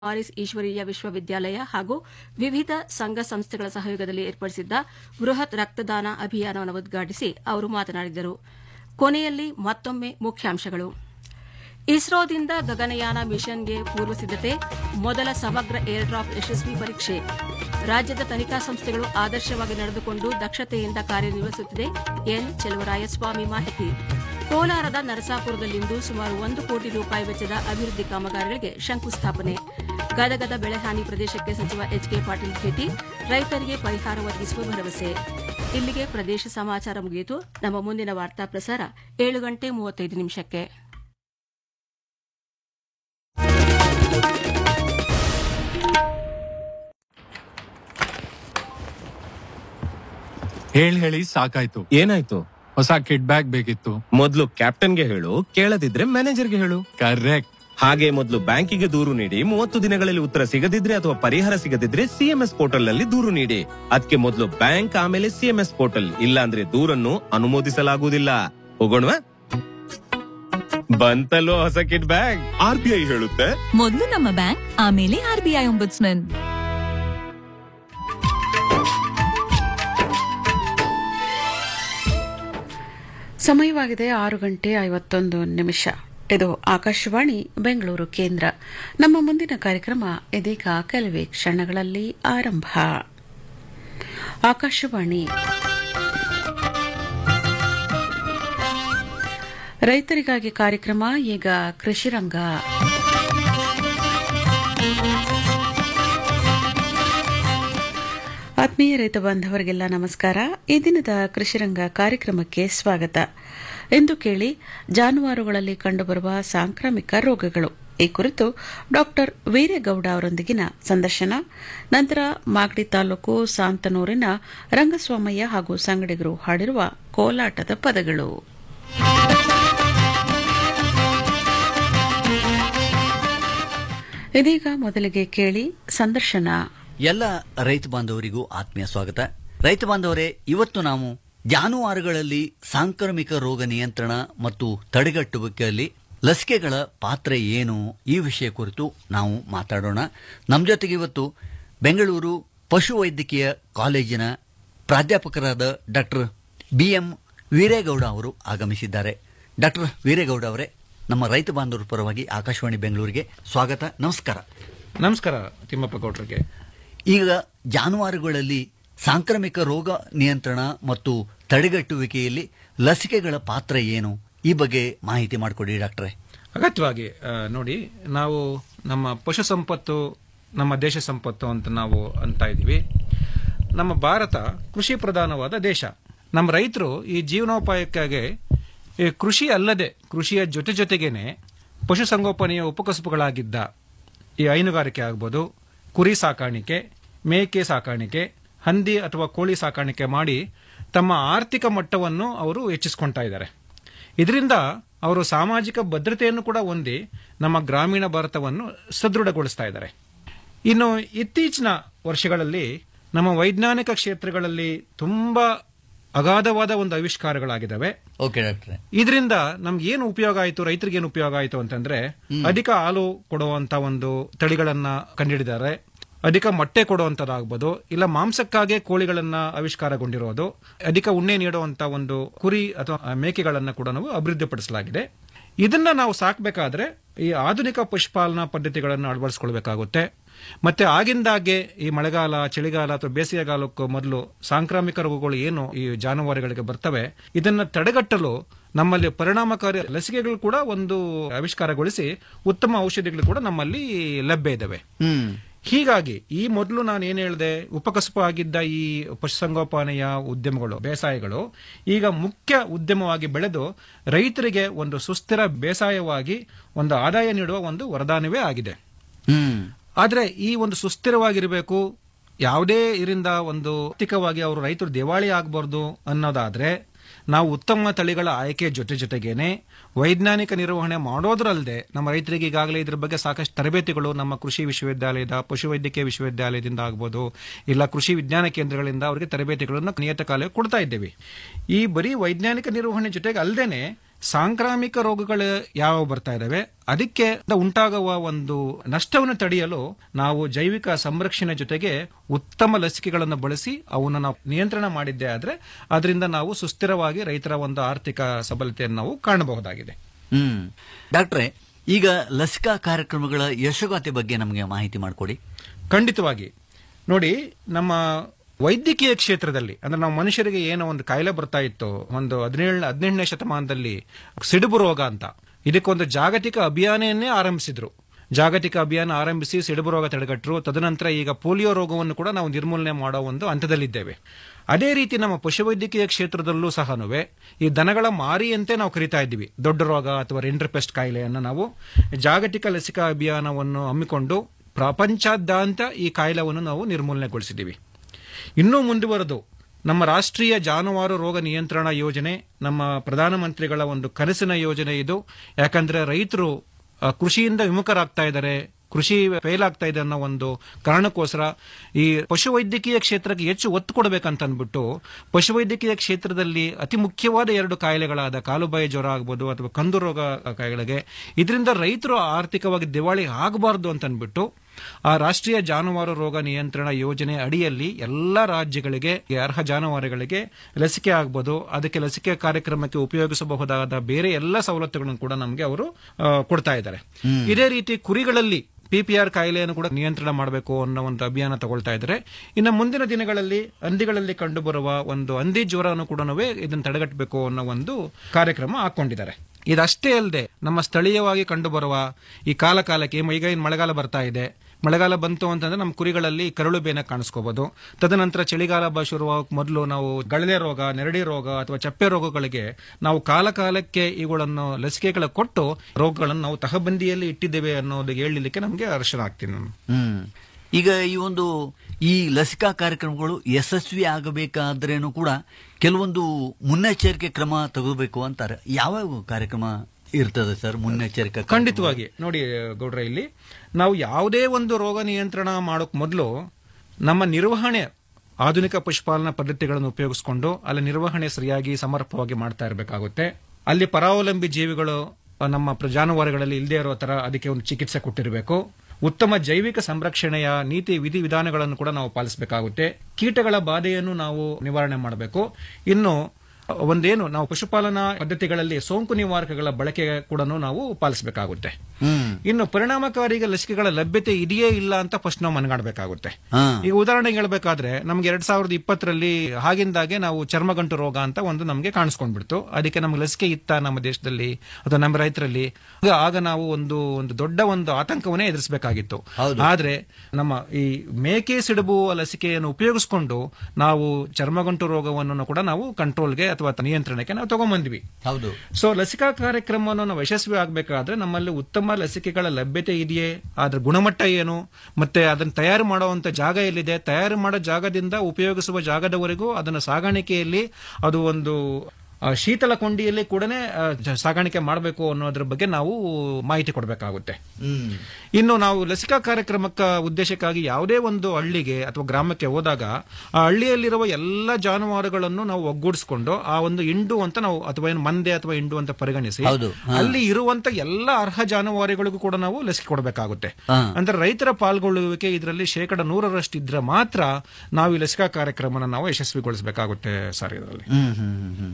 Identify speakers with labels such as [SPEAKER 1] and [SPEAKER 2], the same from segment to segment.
[SPEAKER 1] ಮಾರಿಸ್ ಈಶ್ವರೀಯ ವಿಶ್ವವಿದ್ಯಾಲಯ ಹಾಗೂ ವಿವಿಧ ಸಂಘ ಸಂಸ್ಥೆಗಳ ಸಹಯೋಗದಲ್ಲಿ ಏರ್ಪಡಿಸಿದ್ದ ಬೃಹತ್ ರಕ್ತದಾನ ಅಭಿಯಾನವನ್ನು ಉದ್ಘಾಟಿಸಿ ಅವರು ಮಾತನಾಡಿದರು ಕೊನೆಯಲ್ಲಿ ಮತ್ತೊಮ್ಮೆ ಮುಖ್ಯಾಂಶಗಳು ಇಸ್ರೋದಿಂದ ಗಗನಯಾನ ಮಿಷನ್ಗೆ ಪೂರ್ವ ಸಿದ್ದತೆ ಮೊದಲ ಸಮಗ್ರ ಏರ್ ಡ್ರಾಪ್ ಯಶಸ್ವಿ ಪರೀಕ್ಷೆ ರಾಜ್ಯದ ತನಿಖಾ ಸಂಸ್ಥೆಗಳು ಆದರ್ಶವಾಗಿ ನಡೆದುಕೊಂಡು ದಕ್ಷತೆಯಿಂದ ಕಾರ್ಯನಿರ್ವಹಿಸುತ್ತಿದೆ ಎನ್ ಚೆಲುವರಾಯಸ್ವಾಮಿ ಮಾಹಿತಿ ಕೋಲಾರದ ನರಸಾಪುರದಲ್ಲಿಂದು ಸುಮಾರು ಒಂದು ಕೋಟಿ ರೂಪಾಯಿ ವೆಚ್ಚದ ಅಭಿವೃದ್ಧಿ ಕಾಮಗಾರಿಗಳಿಗೆ ಶಂಕುಸ್ಥಾಪನೆ ಗದಗದ ಬೆಳೆಹಾನಿ ಪ್ರದೇಶಕ್ಕೆ ಸಚಿವ ಎಚ್ ಕೆ ಪಾಟೀಲ್ ಭೇಟಿ ರೈತರಿಗೆ ಪರಿಹಾರ ಒದಗಿಸುವ ಭರವಸೆ ಇಲ್ಲಿಗೆ ಪ್ರದೇಶ ಸಮಾಚಾರ ಮುಗಿಯಿತು ನಮ್ಮ ಮುಂದಿನ ವಾರ್ತಾ ಪ್ರಸಾರ ಏಳು ಗಂಟೆ ಮೂವತ್ತೈದು ನಿಮಿಷಕ್ಕೆ
[SPEAKER 2] ಹೇಳಿ ಹೇಳಿ ಸಾಕಾಯ್ತು
[SPEAKER 3] ಏನಾಯ್ತು
[SPEAKER 2] ಹೊಸ ಕಿಡ್ ಬ್ಯಾಗ್ ಬೇಕಿತ್ತು
[SPEAKER 3] ಮೊದ್ಲು ಕ್ಯಾಪ್ಟನ್ಗೆ ಹೇಳು ಕೇಳದಿದ್ರೆ ಮ್ಯಾನೇಜರ್ಗೆ ಹೇಳು
[SPEAKER 2] ಕರೆಕ್ಟ್
[SPEAKER 3] ಹಾಗೆ ಮೊದಲು ಬ್ಯಾಂಕಿಗೆ ದೂರು ನೀಡಿ ಮೂವತ್ತು ದಿನಗಳಲ್ಲಿ ಉತ್ತರ ಸಿಗದಿದ್ರೆ ಅಥವಾ ಪರಿಹಾರ ಸಿಗದಿದ್ರೆ ಸಿಎಂಎಸ್ ಪೋರ್ಟಲ್ ನಲ್ಲಿ ದೂರು ನೀಡಿ ಅದಕ್ಕೆ ಮೊದಲು ಬ್ಯಾಂಕ್ ಆಮೇಲೆ ಸಿಎಂಎಸ್ ಪೋರ್ಟಲ್ ಇಲ್ಲ ಅಂದ್ರೆ ದೂರನ್ನು ಅನುಮೋದಿಸಲಾಗುವುದಿಲ್ಲ ಹೋಗೋಣವಾ ಬಂತಲ್ಲೋ ಹೊಸ kit bag
[SPEAKER 4] R B I ಹೇಳುತ್ತೆ
[SPEAKER 5] ಮೊದಲು ನಮ್ಮ ಬ್ಯಾಂಕ್ ಆಮೇಲೆ ಆರ್ ಬಿ ಐ ಒಂಬುಡ್ಸ್ಮನ್
[SPEAKER 6] ಸಮಯವಾಗಿದೆ ಆರು ಗಂಟೆ ಐವತ್ತೊಂದು ನಿಮಿಷ ಇದು ಆಕಾಶವಾಣಿ ಬೆಂಗಳೂರು ಕೇಂದ್ರ ನಮ್ಮ ಮುಂದಿನ ಕಾರ್ಯಕ್ರಮ ಇದೀಗ ಕೆಲವೇ ಕ್ಷಣಗಳಲ್ಲಿ ಆರಂಭ ಆಕಾಶವಾಣಿ ರೈತರಿಗಾಗಿ ಕಾರ್ಯಕ್ರಮ ಈಗ ಕೃಷಿರಂಗ ಆತ್ಮೀಯ ರೈತ ಬಾಂಧವರಿಗೆಲ್ಲ ನಮಸ್ಕಾರ ಈ ದಿನದ ಕೃಷಿರಂಗ ಕಾರ್ಯಕ್ರಮಕ್ಕೆ ಸ್ವಾಗತ ಎಂದು ಕೇಳಿ ಜಾನುವಾರುಗಳಲ್ಲಿ ಕಂಡುಬರುವ ಸಾಂಕ್ರಾಮಿಕ ರೋಗಗಳು ಈ ಕುರಿತು ಡಾಕ್ಟರ್ ವೀರೇಗೌಡ ಅವರೊಂದಿಗಿನ ಸಂದರ್ಶನ ನಂತರ ಮಾಗಡಿ ತಾಲೂಕು ಸಾಂತನೂರಿನ ರಂಗಸ್ವಾಮಯ್ಯ ಹಾಗೂ ಸಂಗಡಿಗರು ಹಾಡಿರುವ ಕೋಲಾಟದ ಪದಗಳು ಇದೀಗ ಮೊದಲಿಗೆ ಕೇಳಿ ಸಂದರ್ಶನ
[SPEAKER 7] ಎಲ್ಲ ರೈತ ಬಾಂಧವರಿಗೂ ಆತ್ಮೀಯ ಸ್ವಾಗತ ರೈತ ಬಾಂಧವರೇ ಇವತ್ತು ನಾವು ಜಾನುವಾರುಗಳಲ್ಲಿ ಸಾಂಕ್ರಾಮಿಕ ರೋಗ ನಿಯಂತ್ರಣ ಮತ್ತು ತಡೆಗಟ್ಟುವಿಕೆಯಲ್ಲಿ ಲಸಿಕೆಗಳ ಪಾತ್ರ ಏನು ಈ ವಿಷಯ ಕುರಿತು ನಾವು ಮಾತಾಡೋಣ ನಮ್ಮ ಜೊತೆಗೆ ಇವತ್ತು ಬೆಂಗಳೂರು ಪಶುವೈದ್ಯಕೀಯ ಕಾಲೇಜಿನ ಪ್ರಾಧ್ಯಾಪಕರಾದ ಡಾಕ್ಟರ್ ಬಿ ಎಂ ವೀರೇಗೌಡ ಅವರು ಆಗಮಿಸಿದ್ದಾರೆ ಡಾಕ್ಟರ್ ವೀರೇಗೌಡ ಅವರೇ ನಮ್ಮ ರೈತ ಬಾಂಧವರ ಪರವಾಗಿ ಆಕಾಶವಾಣಿ ಬೆಂಗಳೂರಿಗೆ ಸ್ವಾಗತ ನಮಸ್ಕಾರ
[SPEAKER 8] ನಮಸ್ಕಾರ ತಿಮ್ಮಪ್ಪ ಗೌಡ್ರಿಗೆ
[SPEAKER 7] ಈಗ ಜಾನುವಾರುಗಳಲ್ಲಿ ಸಾಂಕ್ರಾಮಿಕ ರೋಗ ನಿಯಂತ್ರಣ ಮತ್ತು ತಡೆಗಟ್ಟುವಿಕೆಯಲ್ಲಿ ಲಸಿಕೆಗಳ ಪಾತ್ರ ಏನು ಈ ಬಗ್ಗೆ ಮಾಹಿತಿ ಮಾಡಿಕೊಡಿ ಡಾಕ್ಟ್ರೆ
[SPEAKER 8] ಅಗತ್ಯವಾಗಿ ಆ, ನೋಡಿ ನಾವು ನಮ್ಮ ಪಶು ಸಂಪತ್ತು ನಮ್ಮ ದೇಶ ಸಂಪತ್ತು ಅಂತ ನಾವು ಅಂತ ಇದ್ದೀವಿ ನಮ್ಮ ಭಾರತ ಕೃಷಿ ಪ್ರಧಾನವಾದ ದೇಶ ನಮ್ಮ ರೈತರು ಈ ಜೀವನೋಪಾಯಕ್ಕಾಗಿ ಈ ಕೃಷಿ ಅಲ್ಲದೆ ಕೃಷಿಯ ಜೊತೆ ಜೊತೆಗೇನೆ ಪಶುಸಂಗೋಪನೆಯ ಉಪಕಸಬುಗಳಾಗಿದ್ದ ಈ ಹೈನುಗಾರಿಕೆ ಆಗ್ಬೋದು ಕುರಿ ಸಾಕಾಣಿಕೆ ಮೇಕೆ ಸಾಕಾಣಿಕೆ ಹಂದಿ ಅಥವಾ ಕೋಳಿ ಸಾಕಾಣಿಕೆ ಮಾಡಿ ತಮ್ಮ ಆರ್ಥಿಕ ಮಟ್ಟವನ್ನು ಅವರು ಹೆಚ್ಚಿಸ್ಕೊಳ್ತಾ ಇದ್ದಾರೆ ಇದರಿಂದ ಅವರು ಸಾಮಾಜಿಕ ಭದ್ರತೆಯನ್ನು ಕೂಡ ಹೊಂದಿ ನಮ್ಮ ಗ್ರಾಮೀಣ ಭಾರತವನ್ನು ಸದೃಢಗೊಳಿಸ್ತಾ ಇದ್ದಾರೆ ಇನ್ನು ಇತ್ತೀಚಿನ ವರ್ಷಗಳಲ್ಲಿ ನಮ್ಮ ವೈಜ್ಞಾನಿಕ ಕ್ಷೇತ್ರಗಳಲ್ಲಿ ತುಂಬಾ ಅಗಾಧವಾದ ಒಂದು ಆವಿಷ್ಕಾರಗಳಾಗಿದ್ದಾವೆ
[SPEAKER 7] ಓಕೆ ಡಾಕ್ಟ್ರೆ
[SPEAKER 8] ಇದರಿಂದ ನಮ್ಗೆ ಏನು ಉಪಯೋಗ ಆಯಿತು ರೈತರಿಗೆ ಏನು ಉಪಯೋಗ ಆಯಿತು ಅಂತಂದ್ರೆ ಅಧಿಕ ಹಾಲು ಕೊಡುವಂತ ಒಂದು ತಳಿಗಳನ್ನ ಕಂಡುಹಿಡಿದ್ದಾರೆ ಅಧಿಕ ಮೊಟ್ಟೆ ಕೊಡುವಂತದ್ದಾಗ್ಬೋದು ಇಲ್ಲ ಮಾಂಸಕ್ಕಾಗಿ ಕೋಳಿಗಳನ್ನ ಆವಿಷ್ಕಾರಗೊಂಡಿರೋದು ಅಧಿಕ ಉಣ್ಣೆ ನೀಡುವಂತ ಒಂದು ಕುರಿ ಅಥವಾ ಮೇಕೆಗಳನ್ನ ಕೂಡ ನಾವು ಅಭಿವೃದ್ಧಿಪಡಿಸಲಾಗಿದೆ ಇದನ್ನ ನಾವು ಸಾಕಬೇಕಾದ್ರೆ ಈ ಆಧುನಿಕ ಪಶುಪಾಲನಾ ಪದ್ಧತಿಗಳನ್ನು ಅಳವಡಿಸಿಕೊಳ್ಬೇಕಾಗುತ್ತೆ ಮತ್ತೆ ಆಗಿಂದಾಗೆ ಈ ಮಳೆಗಾಲ ಚಳಿಗಾಲ ಅಥವಾ ಬೇಸಿಗೆಗಾಲಕ್ಕೂ ಮೊದಲು ಸಾಂಕ್ರಾಮಿಕ ರೋಗಗಳು ಏನು ಈ ಜಾನುವಾರುಗಳಿಗೆ ಬರ್ತವೆ ಇದನ್ನ ತಡೆಗಟ್ಟಲು ನಮ್ಮಲ್ಲಿ ಪರಿಣಾಮಕಾರಿ ಲಸಿಕೆಗಳು ಕೂಡ ಒಂದು ಆವಿಷ್ಕಾರಗೊಳಿಸಿ ಉತ್ತಮ ಔಷಧಿಗಳು ಕೂಡ ನಮ್ಮಲ್ಲಿ ಲಭ್ಯ ಇದಾವೆ
[SPEAKER 7] ಹ್ಮ್
[SPEAKER 8] ಹೀಗಾಗಿ ಈ ಮೊದಲು ನಾನು ಏನ್ ಹೇಳಿದೆ ಉಪಕಸಬು ಆಗಿದ್ದ ಈ ಪಶುಸಂಗೋಪನೆಯ ಉದ್ಯಮಗಳು ಬೇಸಾಯಗಳು ಈಗ ಮುಖ್ಯ ಉದ್ಯಮವಾಗಿ ಬೆಳೆದು ರೈತರಿಗೆ ಒಂದು ಸುಸ್ಥಿರ ಬೇಸಾಯವಾಗಿ ಒಂದು ಆದಾಯ ನೀಡುವ ಒಂದು ವರದಾನವೇ ಆಗಿದೆ
[SPEAKER 7] ಹ್ಮ್
[SPEAKER 8] ಆದ್ರೆ ಈ ಒಂದು ಸುಸ್ಥಿರವಾಗಿರಬೇಕು ಯಾವುದೇ ಇದರಿಂದ ಒಂದು ಆರ್ಥಿಕವಾಗಿ ಅವರು ರೈತರು ದಿವಾಳಿ ಆಗಬಾರ್ದು ಅನ್ನೋದಾದ್ರೆ ನಾವು ಉತ್ತಮ ತಳಿಗಳ ಆಯ್ಕೆ ಜೊತೆ ಜೊತೆಗೇನೆ ವೈಜ್ಞಾನಿಕ ನಿರ್ವಹಣೆ ಮಾಡೋದ್ರಲ್ಲದೆ ನಮ್ಮ ರೈತರಿಗೆ ಈಗಾಗಲೇ ಇದ್ರ ಬಗ್ಗೆ ಸಾಕಷ್ಟು ತರಬೇತಿಗಳು ನಮ್ಮ ಕೃಷಿ ವಿಶ್ವವಿದ್ಯಾಲಯದ ಪಶುವೈದ್ಯಕೀಯ ವಿಶ್ವವಿದ್ಯಾಲಯದಿಂದ ಆಗ್ಬೋದು ಇಲ್ಲ ಕೃಷಿ ವಿಜ್ಞಾನ ಕೇಂದ್ರಗಳಿಂದ ಅವರಿಗೆ ತರಬೇತಿಗಳನ್ನು ನಿಯತಕಾಲ ಕೊಡ್ತಾ ಇದ್ದೇವೆ ಈ ಬರೀ ವೈಜ್ಞಾನಿಕ ನಿರ್ವಹಣೆ ಜೊತೆಗೆ ಅಲ್ಲದೇನೆ ಸಾಂಕ್ರಾಮಿಕ ರೋಗಗಳು ಯಾವ ಬರ್ತಾ ಇದಾವೆ ಅದಕ್ಕೆ ಉಂಟಾಗುವ ಒಂದು ನಷ್ಟವನ್ನು ತಡೆಯಲು ನಾವು ಜೈವಿಕ ಸಂರಕ್ಷಣೆ ಜೊತೆಗೆ ಉತ್ತಮ ಲಸಿಕೆಗಳನ್ನು ಬಳಸಿ ಅವನ್ನ ನಾವು ನಿಯಂತ್ರಣ ಮಾಡಿದ್ದೇ ಆದ್ರೆ ಅದರಿಂದ ನಾವು ಸುಸ್ಥಿರವಾಗಿ ರೈತರ ಒಂದು ಆರ್ಥಿಕ ಸಬಲತೆಯನ್ನು ನಾವು ಕಾಣಬಹುದಾಗಿದೆ
[SPEAKER 7] ಹ್ಮ್ ಡಾಕ್ಟ್ರೆ ಈಗ ಲಸಿಕಾ ಕಾರ್ಯಕ್ರಮಗಳ ಯಶೋಗಾತಿ ಬಗ್ಗೆ ನಮಗೆ ಮಾಹಿತಿ ಮಾಡಿಕೊಡಿ
[SPEAKER 8] ಖಂಡಿತವಾಗಿ ನೋಡಿ ನಮ್ಮ ವೈದ್ಯಕೀಯ ಕ್ಷೇತ್ರದಲ್ಲಿ ಅಂದ್ರೆ ನಾವು ಮನುಷ್ಯರಿಗೆ ಏನೋ ಒಂದು ಕಾಯಿಲೆ ಬರ್ತಾ ಇತ್ತು ಒಂದು ಹದಿನೇಳು ಹದಿನೆಂಟನೇ ಶತಮಾನದಲ್ಲಿ ಸಿಡುಬು ರೋಗ ಅಂತ ಇದಕ್ಕೊಂದು ಜಾಗತಿಕ ಅಭಿಯಾನವನ್ನೇ ಆರಂಭಿಸಿದ್ರು ಜಾಗತಿಕ ಅಭಿಯಾನ ಆರಂಭಿಸಿ ಸಿಡುಬು ರೋಗ ತಡೆಗಟ್ಟರು ತದನಂತರ ಈಗ ಪೋಲಿಯೋ ರೋಗವನ್ನು ಕೂಡ ನಾವು ನಿರ್ಮೂಲನೆ ಮಾಡೋ ಒಂದು ಹಂತದಲ್ಲಿದ್ದೇವೆ ಅದೇ ರೀತಿ ನಮ್ಮ ಪಶುವೈದ್ಯಕೀಯ ಕ್ಷೇತ್ರದಲ್ಲೂ ಸಹ ಈ ದನಗಳ ಮಾರಿಯಂತೆ ನಾವು ಕರಿತಾ ಇದ್ದೀವಿ ದೊಡ್ಡ ರೋಗ ಅಥವಾ ರೆಂಡ್ರಪೆಸ್ಟ್ ಕಾಯಿಲೆಯನ್ನು ನಾವು ಜಾಗತಿಕ ಲಸಿಕಾ ಅಭಿಯಾನವನ್ನು ಹಮ್ಮಿಕೊಂಡು ಪ್ರಪಂಚಾದ್ಯಂತ ಈ ಕಾಯಿಲೆಯನ್ನು ನಾವು ನಿರ್ಮೂಲನೆಗೊಳಿಸಿದ್ದೀವಿ ಇನ್ನೂ ಮುಂದುವರೆದು ನಮ್ಮ ರಾಷ್ಟ್ರೀಯ ಜಾನುವಾರು ರೋಗ ನಿಯಂತ್ರಣ ಯೋಜನೆ ನಮ್ಮ ಪ್ರಧಾನಮಂತ್ರಿಗಳ ಒಂದು ಕನಸಿನ ಯೋಜನೆ ಇದು ಯಾಕಂದ್ರೆ ರೈತರು ಆ, ಕೃಷಿಯಿಂದ ವಿಮುಖರಾಗ್ತಾ ಇದ್ದಾರೆ ಕೃಷಿ ಫೇಲ್ ಆಗ್ತಾ ಇದೆ ಅನ್ನೋ ಒಂದು ಕಾರಣಕ್ಕೋಸ್ಕರ ಈ ಪಶುವೈದ್ಯಕೀಯ ಕ್ಷೇತ್ರಕ್ಕೆ ಹೆಚ್ಚು ಒತ್ತು ಕೊಡಬೇಕಂತ ಅಂದ್ಬಿಟ್ಟು ಪಶುವೈದ್ಯಕೀಯ ಕ್ಷೇತ್ರದಲ್ಲಿ ಅತಿ ಮುಖ್ಯವಾದ ಎರಡು ಕಾಯಿಲೆಗಳಾದ ಕಾಲುಬಾಯಿ ಜ್ವರ ಆಗ್ಬೋದು ಅಥವಾ ಕಂದು ರೋಗ ಕಾಯಿಲೆಗೆ ಇದರಿಂದ ರೈತರು ಆರ್ಥಿಕವಾಗಿ ದಿವಾಳಿ ಆಗಬಾರ್ದು ಅಂತ ಅಂದ್ಬಿಟ್ಟು ಆ ರಾಷ್ಟ್ರೀಯ ಜಾನುವಾರು ರೋಗ ನಿಯಂತ್ರಣ ಯೋಜನೆ ಅಡಿಯಲ್ಲಿ ಎಲ್ಲ ರಾಜ್ಯಗಳಿಗೆ ಈ ಅರ್ಹ ಜಾನುವಾರುಗಳಿಗೆ ಲಸಿಕೆ ಆಗ್ಬೋದು ಅದಕ್ಕೆ ಲಸಿಕೆ ಕಾರ್ಯಕ್ರಮಕ್ಕೆ ಉಪಯೋಗಿಸಬಹುದಾದ ಬೇರೆ ಎಲ್ಲ ಸವಲತ್ತುಗಳನ್ನು ಕೂಡ ನಮಗೆ ಅವರು ಆ, ಕೊಡ್ತಾ ಇದ್ದಾರೆ ಇದೇ ರೀತಿ ಕುರಿಗಳಲ್ಲಿ ಪಿಪಿಆರ್ ಕಾಯಿಲೆಯನ್ನು ಕೂಡ ನಿಯಂತ್ರಣ ಮಾಡಬೇಕು ಅನ್ನೋ ಒಂದು ಅಭಿಯಾನ ತಗೊಳ್ತಾ ಇದ್ದಾರೆ ಇನ್ನು ಮುಂದಿನ ದಿನಗಳಲ್ಲಿ ಹಂದಿಗಳಲ್ಲಿ ಕಂಡುಬರುವ ಒಂದು ಹಂದಿ ಜ್ವರವನ್ನು ಕೂಡ ಇದನ್ನು ತಡೆಗಟ್ಟಬೇಕು ಅನ್ನೋ ಒಂದು ಕಾರ್ಯಕ್ರಮ ಹಾಕೊಂಡಿದ್ದಾರೆ ಇದಷ್ಟೇ ಅಲ್ಲದೆ ನಮ್ಮ ಸ್ಥಳೀಯವಾಗಿ ಕಂಡುಬರುವ ಈ ಕಾಲ ಕಾಲಕ್ಕೆ ಈಗ ಏನು ಮಳೆಗಾಲ ಬರ್ತಾ ಇದೆ ಮಳೆಗಾಲ ಬಂತು ಅಂತಂದ್ರೆ ನಮ್ಮ ಕುರಿಗಳಲ್ಲಿ ಕರಳು ಬೇನ ಕಾಣಿಸ್ಕೋಬಹುದು ತದನಂತರ ಚಳಿಗಾಲ ಬ ಶುರುವಾಗಕ್ಕೆ ಮೊದಲು ನಾವು ಗಳಲೆ ರೋಗ ನೆರಡಿ ರೋಗ ಅಥವಾ ಚಪ್ಪೆ ರೋಗಗಳಿಗೆ ನಾವು ಕಾಲ ಕಾಲಕ್ಕೆ ಇವುಗಳನ್ನು ಲಸಿಕೆಗಳ ಕೊಟ್ಟು ರೋಗಗಳನ್ನು ನಾವು ತಹಬಂದಿಯಲ್ಲಿ ಇಟ್ಟಿದ್ದೇವೆ ಅನ್ನೋದು ಹೇಳಲಿಕ್ಕೆ ನಮಗೆ ಹರ್ಷನಾಗ್ತೀನಿ ನಾನು
[SPEAKER 7] ಹ್ಮ್ ಈಗ ಈ ಒಂದು ಈ ಲಸಿಕಾ ಕಾರ್ಯಕ್ರಮಗಳು ಯಶಸ್ವಿ ಆಗಬೇಕಾದ್ರೇನು ಕೂಡ ಕೆಲವೊಂದು ಮುನ್ನೆಚ್ಚರಿಕೆ ಕ್ರಮ ತಗೋಬೇಕು ಅಂತಾರೆ ಯಾವ್ಯಾವ ಕಾರ್ಯಕ್ರಮ ಇರ್ತದೆ ಸರ್ ಮುನ್ನೆಚ್ಚರಿಕೆ ಕ್ರಮ?
[SPEAKER 8] ಖಂಡಿತವಾಗಿ ನೋಡಿ ಗೌಡ್ರ ಇಲ್ಲಿ ನಾವು ಯಾವುದೇ ಒಂದು ರೋಗ ನಿಯಂತ್ರಣ ಮಾಡೋಕ್ ಮೊದಲು ನಮ್ಮ ನಿರ್ವಹಣೆ ಆಧುನಿಕ ಪಶುಪಾಲನಾ ಪದ್ಧತಿಗಳನ್ನು ಉಪಯೋಗಿಸಿಕೊಂಡು ಅಲ್ಲಿ ನಿರ್ವಹಣೆ ಸರಿಯಾಗಿ ಸಮರ್ಪಕವಾಗಿ ಮಾಡ್ತಾ ಇರಬೇಕಾಗುತ್ತೆ ಅಲ್ಲಿ ಪರಾವಲಂಬಿ ಜೀವಿಗಳು ಆ, ನಮ್ಮ ಪ್ರ- ಜಾನುವಾರುಗಳಲ್ಲಿ ಇಲ್ಲದೆ ಇರೋ ತರ ಅದಕ್ಕೆ ಒಂದು ಚಿಕಿತ್ಸೆ ಕೊಟ್ಟಿರಬೇಕು ಉತ್ತಮ ಜೈವಿಕ ಸಂರಕ್ಷಣೆಯ ನೀತಿ ವಿಧಿವಿಧಾನಗಳನ್ನು ಕೂಡ ನಾವು ಪಾಲಿಸಬೇಕಾಗುತ್ತೆ ಕೀಟಗಳ ಬಾಧೆಯನ್ನು ನಾವು ನಿವಾರಣೆ ಮಾಡಬೇಕು ಇನ್ನು ಒಂದೇನು ನಾವು ಪಶುಪಾಲನಾ ಪದ್ಧತಿಗಳಲ್ಲಿ ಸೋಂಕು ನಿವಾರಕಗಳ ಬಳಕೆ ಕೂಡ ನಾವು ಪಾಲಿಸಬೇಕಾಗುತ್ತೆ
[SPEAKER 7] ಹ್ಮ್
[SPEAKER 8] ಇನ್ನು ಪರಿಣಾಮಕಾರಿ ಲಸಿಕೆಗಳ ಲಭ್ಯತೆ ಇದೆಯೇ ಇಲ್ಲ ಅಂತ ಫಸ್ಟ್ ನಾವು ಮನಗಾಣಬೇಕಾಗುತ್ತೆ
[SPEAKER 7] ಹಾ.
[SPEAKER 8] ಈಗ ಉದಾಹರಣೆಗೆ ಹೇಳ್ಬೇಕಾದ್ರೆ ನಮ್ಗೆ ಎರಡ್ ಸಾವಿರದ ಇಪ್ಪತ್ತರಲ್ಲಿ ಆಗಿಂದಾಗೆ ನಾವು ಚರ್ಮಗಂಟು ರೋಗ ಅಂತ ಒಂದು ನಮಗೆ ಕಾಣಿಸ್ಕೊಂಡ್ಬಿಡ್ತು ಅದಕ್ಕೆ ನಮ್ಗೆ ಲಸಿಕೆ ಇತ್ತ ನಮ್ಮ ದೇಶದಲ್ಲಿ ಅಥವಾ ನಮ್ಮ ರೈತರಲ್ಲಿ ಆಗ- ಆಗ ನಾವು ಒಂದು ಒಂದು ದೊಡ್ಡ ಒಂದು ಆತಂಕವನ್ನೇ ಎದುರಿಸಬೇಕಾಗಿತ್ತು ಆದ್ರೆ ನಮ್ಮ ಈ ಮೇಕೆ ಸಿಡುಬು ಲಸಿಕೆಯನ್ನು ಉಪಯೋಗಿಸಿಕೊಂಡು ನಾವು ಚರ್ಮಗಂಟು ರೋಗವನ್ನು ಕೂಡ ನಾವು ಕಂಟ್ರೋಲ್ಗೆ ಅಥವಾ ನಿಯಂತ್ರಣಕ್ಕೆ ನಾವು ತಗೊಂಬಂದ್ವಿ
[SPEAKER 7] ಹೌದು
[SPEAKER 8] ಸೊ ಲಸಿಕಾ ಕಾರ್ಯಕ್ರಮವನ್ನು ನಾವು ಯಶಸ್ವಿ ಆಗಬೇಕಾದ್ರೆ ನಮ್ಮಲ್ಲಿ ಉತ್ತಮ ಲಸಿಕೆಗಳ ಲಭ್ಯತೆ ಇದೆಯೇ ಅದರ ಗುಣಮಟ್ಟ ಏನು ಮತ್ತೆ ಅದನ್ನು ತಯಾರು ಮಾಡುವಂತ ಜಾಗ ಎಲ್ಲಿದೆ ತಯಾರು ಮಾಡೋ ಜಾಗದಿಂದ ಉಪಯೋಗಿಸುವ ಜಾಗದವರೆಗೂ ಅದನ್ನು ಸಾಗಾಣಿಕೆಯಲ್ಲಿ ಅದು ಒಂದು ಆ, ಶೀತಲ ಕೊಂಡಿಯಲ್ಲಿ ಕೂಡ ಸಾಗಾಣಿಕೆ ಮಾಡಬೇಕು ಅನ್ನೋದ್ರ ಬಗ್ಗೆ ನಾವು ಮಾಹಿತಿ ಕೊಡಬೇಕಾಗುತ್ತೆ
[SPEAKER 7] ಹ್ಮ್
[SPEAKER 8] ಇನ್ನು ನಾವು ಲಸಿಕಾ ಕಾರ್ಯಕ್ರಮಕ್ಕ ಉದ್ದೇಶಕ್ಕಾಗಿ ಯಾವುದೇ ಒಂದು ಹಳ್ಳಿಗೆ ಅಥವಾ ಗ್ರಾಮಕ್ಕೆ ಹೋದಾಗ ಆ ಹಳ್ಳಿಯಲ್ಲಿರುವ ಎಲ್ಲ ಜಾನುವಾರುಗಳನ್ನು ನಾವು ಒಗ್ಗೂಡಿಸಿಕೊಂಡು ಆ ಒಂದು ಇಂಡು ಅಂತ ನಾವು ಅಥವಾ ಏನು ಮಂದೆ ಅಥವಾ ಇಂಡು ಅಂತ ಪರಿಗಣಿಸಿ
[SPEAKER 7] ಹೌದು. ಹಾ.
[SPEAKER 8] ಅಲ್ಲಿ ಇರುವಂತ ಎಲ್ಲ ಅರ್ಹ ಜಾನುವಾರುಗಳಿಗೂ ಕೂಡ ನಾವು ಲಸಿಕೆ ಕೊಡಬೇಕಾಗುತ್ತೆ
[SPEAKER 7] ಹಾ.
[SPEAKER 8] ಅಂದ್ರೆ ರೈತರ ಪಾಲ್ಗೊಳ್ಳುವಿಕೆ ಇದರಲ್ಲಿ ಶೇಕಡ ನೂರರಷ್ಟು ಇದ್ರೆ ಮಾತ್ರ ನಾವು ಈ ಲಸಿಕಾ ಕಾರ್ಯಕ್ರಮನ ನಾವು ಯಶಸ್ವಿಗೊಳಿಸಬೇಕಾಗುತ್ತೆ ಸರ್ ಇದರಲ್ಲಿ
[SPEAKER 7] ಹ್ಮ್ ಹ್ಮ್ ಹ್ಮ್ ಹ್ಮ್.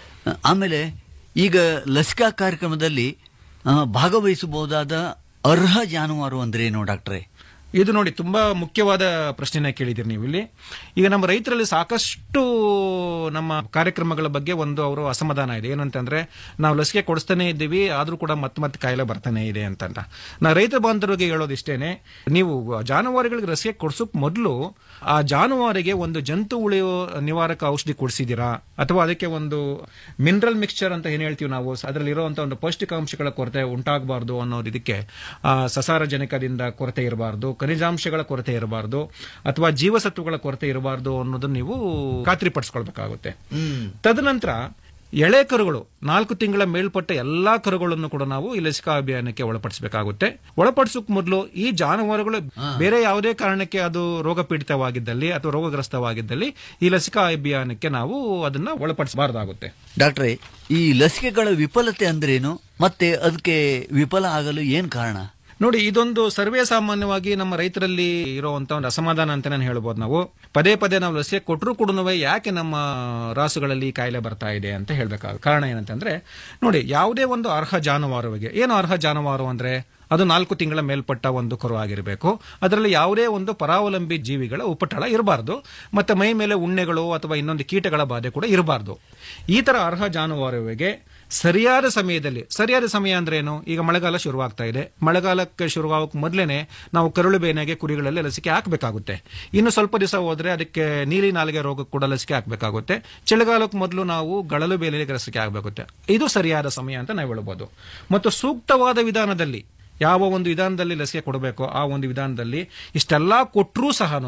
[SPEAKER 7] ಆಮೇಲೆ ಈಗ ಲಸಿಕಾ ಕಾರ್ಯಕ್ರಮದಲ್ಲಿ ಆ, ಭಾಗವಹಿಸಬಹುದಾದ ಅರ್ಹ ಜಾನುವಾರು ಅಂದ್ರೆ ಏನು ಡಾಕ್ಟ್ರೆ
[SPEAKER 8] ಇದು ನೋಡಿ ತುಂಬಾ ಮುಖ್ಯವಾದ ಪ್ರಶ್ನೆನ ಕೇಳಿದಿರಿ ನೀವು ಇಲ್ಲಿ ಈಗ ನಮ್ಮ ರೈತರಲ್ಲಿ ಸಾಕಷ್ಟು ನಮ್ಮ ಕಾರ್ಯಕ್ರಮಗಳ ಬಗ್ಗೆ ಒಂದು ಅವರು ಅಸಮಾಧಾನ ಇದೆ ಏನಂತಂದ್ರೆ ನಾವು ಲಸಿಕೆ ಕೊಡಿಸ್ತಾನೆ ಇದ್ದೀವಿ ಆದ್ರೂ ಕೂಡ ಮತ್ತೆ ಮತ್ತೆ ಕಾಯಿಲೆ ಬರ್ತಾನೆ ಇದೆ ಅಂತ ನಾ ರೈತ ಬಾಂಧವರಿಗೆ ಹೇಳೋದಿಷ್ಟೇನೆ ನೀವು ಜಾನುವಾರುಗಳಿಗೆ ಲಸಿಕೆ ಕೊಡ್ಸೋಕ್ ಮೊದಲು ಆ ಜಾನುವಾರಿಗೆ ಒಂದು ಜಂತು ಉಳಿಯೋ ನಿವಾರಕ ಔಷಧಿ ಕೊಡಿಸಿದ್ದೀರಾ ಅಥವಾ ಅದಕ್ಕೆ ಒಂದು ಮಿನರಲ್ ಮಿಕ್ಸ್ಚರ್ ಅಂತ ಏನ್ ಹೇಳ್ತೀವಿ ನಾವು ಅದರಲ್ಲಿ ಇರುವಂತ ಒಂದು ಪೌಷ್ಟಿಕಾಂಶಗಳ ಕೊರತೆ ಉಂಟಾಗಬಾರ್ದು ಅನ್ನೋದು ಇದಕ್ಕೆ ಆ, ಸಸಾರಜನಕದಿಂದ ಕೊರತೆ ಇರಬಾರ್ದು ಖನಿಜಾಂಶಗಳ ಕೊರತೆ ಇರಬಾರ್ದು ಅಥವಾ ಜೀವಸತ್ವಗಳ ಕೊರತೆ ಇರಬಾರ್ದು ಅನ್ನೋದನ್ನ ನೀವು ಖಾತ್ರಿಪಡಿಸ್ಕೊಳ್ಬೇಕಾಗುತ್ತೆ ತದನಂತರ ಎಳೆ ಕರುಗಳು ನಾಲ್ಕು ತಿಂಗಳ ಮೇಲ್ಪಟ್ಟ ಎಲ್ಲಾ ಕರುಗಳನ್ನು ಕೂಡ ನಾವು ಈ ಲಸಿಕಾ ಅಭಿಯಾನಕ್ಕೆ ಒಳಪಡಿಸಬೇಕಾಗುತ್ತೆ ಒಳಪಡಿಸೋಕ್ ಮೊದಲು ಈ ಜಾನುವಾರುಗಳು ಬೇರೆ ಯಾವುದೇ ಕಾರಣಕ್ಕೆ ಅದು ರೋಗ ಪೀಡಿತವಾಗಿದ್ದಲ್ಲಿ ಅಥವಾ ರೋಗಗ್ರಸ್ತವಾಗಿದ್ದಲ್ಲಿ ಈ ಲಸಿಕಾ ಅಭಿಯಾನಕ್ಕೆ ನಾವು ಅದನ್ನ ಒಳಪಡಿಸಬಾರದಾಗುತ್ತೆ
[SPEAKER 7] ಡಾಕ್ಟ್ರೆ ಈ ಲಸಿಕೆಗಳ ವಿಫಲತೆ ಅಂದ್ರೇನು ಮತ್ತೆ ಅದಕ್ಕೆ ವಿಫಲ ಆಗಲು ಏನ್ ಕಾರಣ
[SPEAKER 8] ನೋಡಿ ಇದೊಂದು ಸರ್ವೇ ಸಾಮಾನ್ಯವಾಗಿ ನಮ್ಮ ರೈತರಲ್ಲಿ ಇರುವಂತ ಒಂದು ಅಸಮಾಧಾನ ಅಂತ ನಾನು ಹೇಳ್ಬೋದು ನಾವು ಪದೇ ಪದೇ ನಾವು ಲಸಿಕೆ ಕೊಟ್ಟರು ಕೂಡ ಯಾಕೆ ನಮ್ಮ ರಾಸುಗಳಲ್ಲಿ ಈ ಕಾಯಿಲೆ ಬರ್ತಾ ಇದೆ ಅಂತ ಹೇಳ್ಬೇಕಾಗ ಕಾರಣ ಏನಂತಂದ್ರೆ ನೋಡಿ ಯಾವುದೇ ಒಂದು ಅರ್ಹ ಜಾನುವಾರುವಿಗೆ ಏನು ಅರ್ಹ ಜಾನುವಾರು ಅಂದ್ರೆ ಅದು ನಾಲ್ಕು ತಿಂಗಳ ಮೇಲ್ಪಟ್ಟ ಒಂದು ಕರು ಆಗಿರಬೇಕು ಅದರಲ್ಲಿ ಯಾವುದೇ ಒಂದು ಪರಾವಲಂಬಿ ಜೀವಿಗಳ ಉಪಟಳ ಇರಬಾರ್ದು ಮತ್ತೆ ಮೈ ಮೇಲೆ ಉಣ್ಣೆಗಳು ಅಥವಾ ಇನ್ನೊಂದು ಕೀಟಗಳ ಬಾಧೆ ಕೂಡ ಇರಬಾರ್ದು ಈ ತರ ಅರ್ಹ ಜಾನುವಾರುವಿಗೆ ಸರಿಯಾದ ಸಮಯದಲ್ಲಿ ಸರಿಯಾದ ಸಮಯ ಅಂದ್ರೆ ಏನು ಈಗ ಮಳೆಗಾಲ ಶುರುವಾಗ್ತಾ ಇದೆ ಮಳೆಗಾಲಕ್ಕೆ ಶುರುವಾಗಕ್ಕೆ ಮೊದಲೇನೆ ನಾವು ಕರುಳು ಬೇನೆಗೆ ಕುರಿಗಳಲ್ಲಿ ಲಸಿಕೆ ಹಾಕಬೇಕಾಗುತ್ತೆ ಇನ್ನು ಸ್ವಲ್ಪ ದಿವಸ ಹೋದ್ರೆ ಅದಕ್ಕೆ ನೀಲಿ ನಾಲಿಗೆ ರೋಗಕ್ಕೆ ಕೂಡ ಲಸಿಕೆ ಹಾಕಬೇಕಾಗುತ್ತೆ ಚಳಿಗಾಲಕ್ಕೆ ಮೊದಲು ನಾವು ಗಳಲು ಬೇನೆಗೆ ಲಸಿಕೆ ಹಾಕಬೇಕಾಗುತ್ತೆ ಇದು ಸರಿಯಾದ ಸಮಯ ಅಂತ ನಾವು ಹೇಳ್ಬೋದು ಮತ್ತು ಸೂಕ್ತವಾದ ವಿಧಾನದಲ್ಲಿ ಯಾವ ಒಂದು ವಿಧಾನದಲ್ಲಿ ಲಸಿಕೆ ಕೊಡಬೇಕೋ ಆ ಒಂದು ವಿಧಾನದಲ್ಲಿ ಇಷ್ಟೆಲ್ಲ ಕೊಟ್ಟರೂ ಸಹನೂ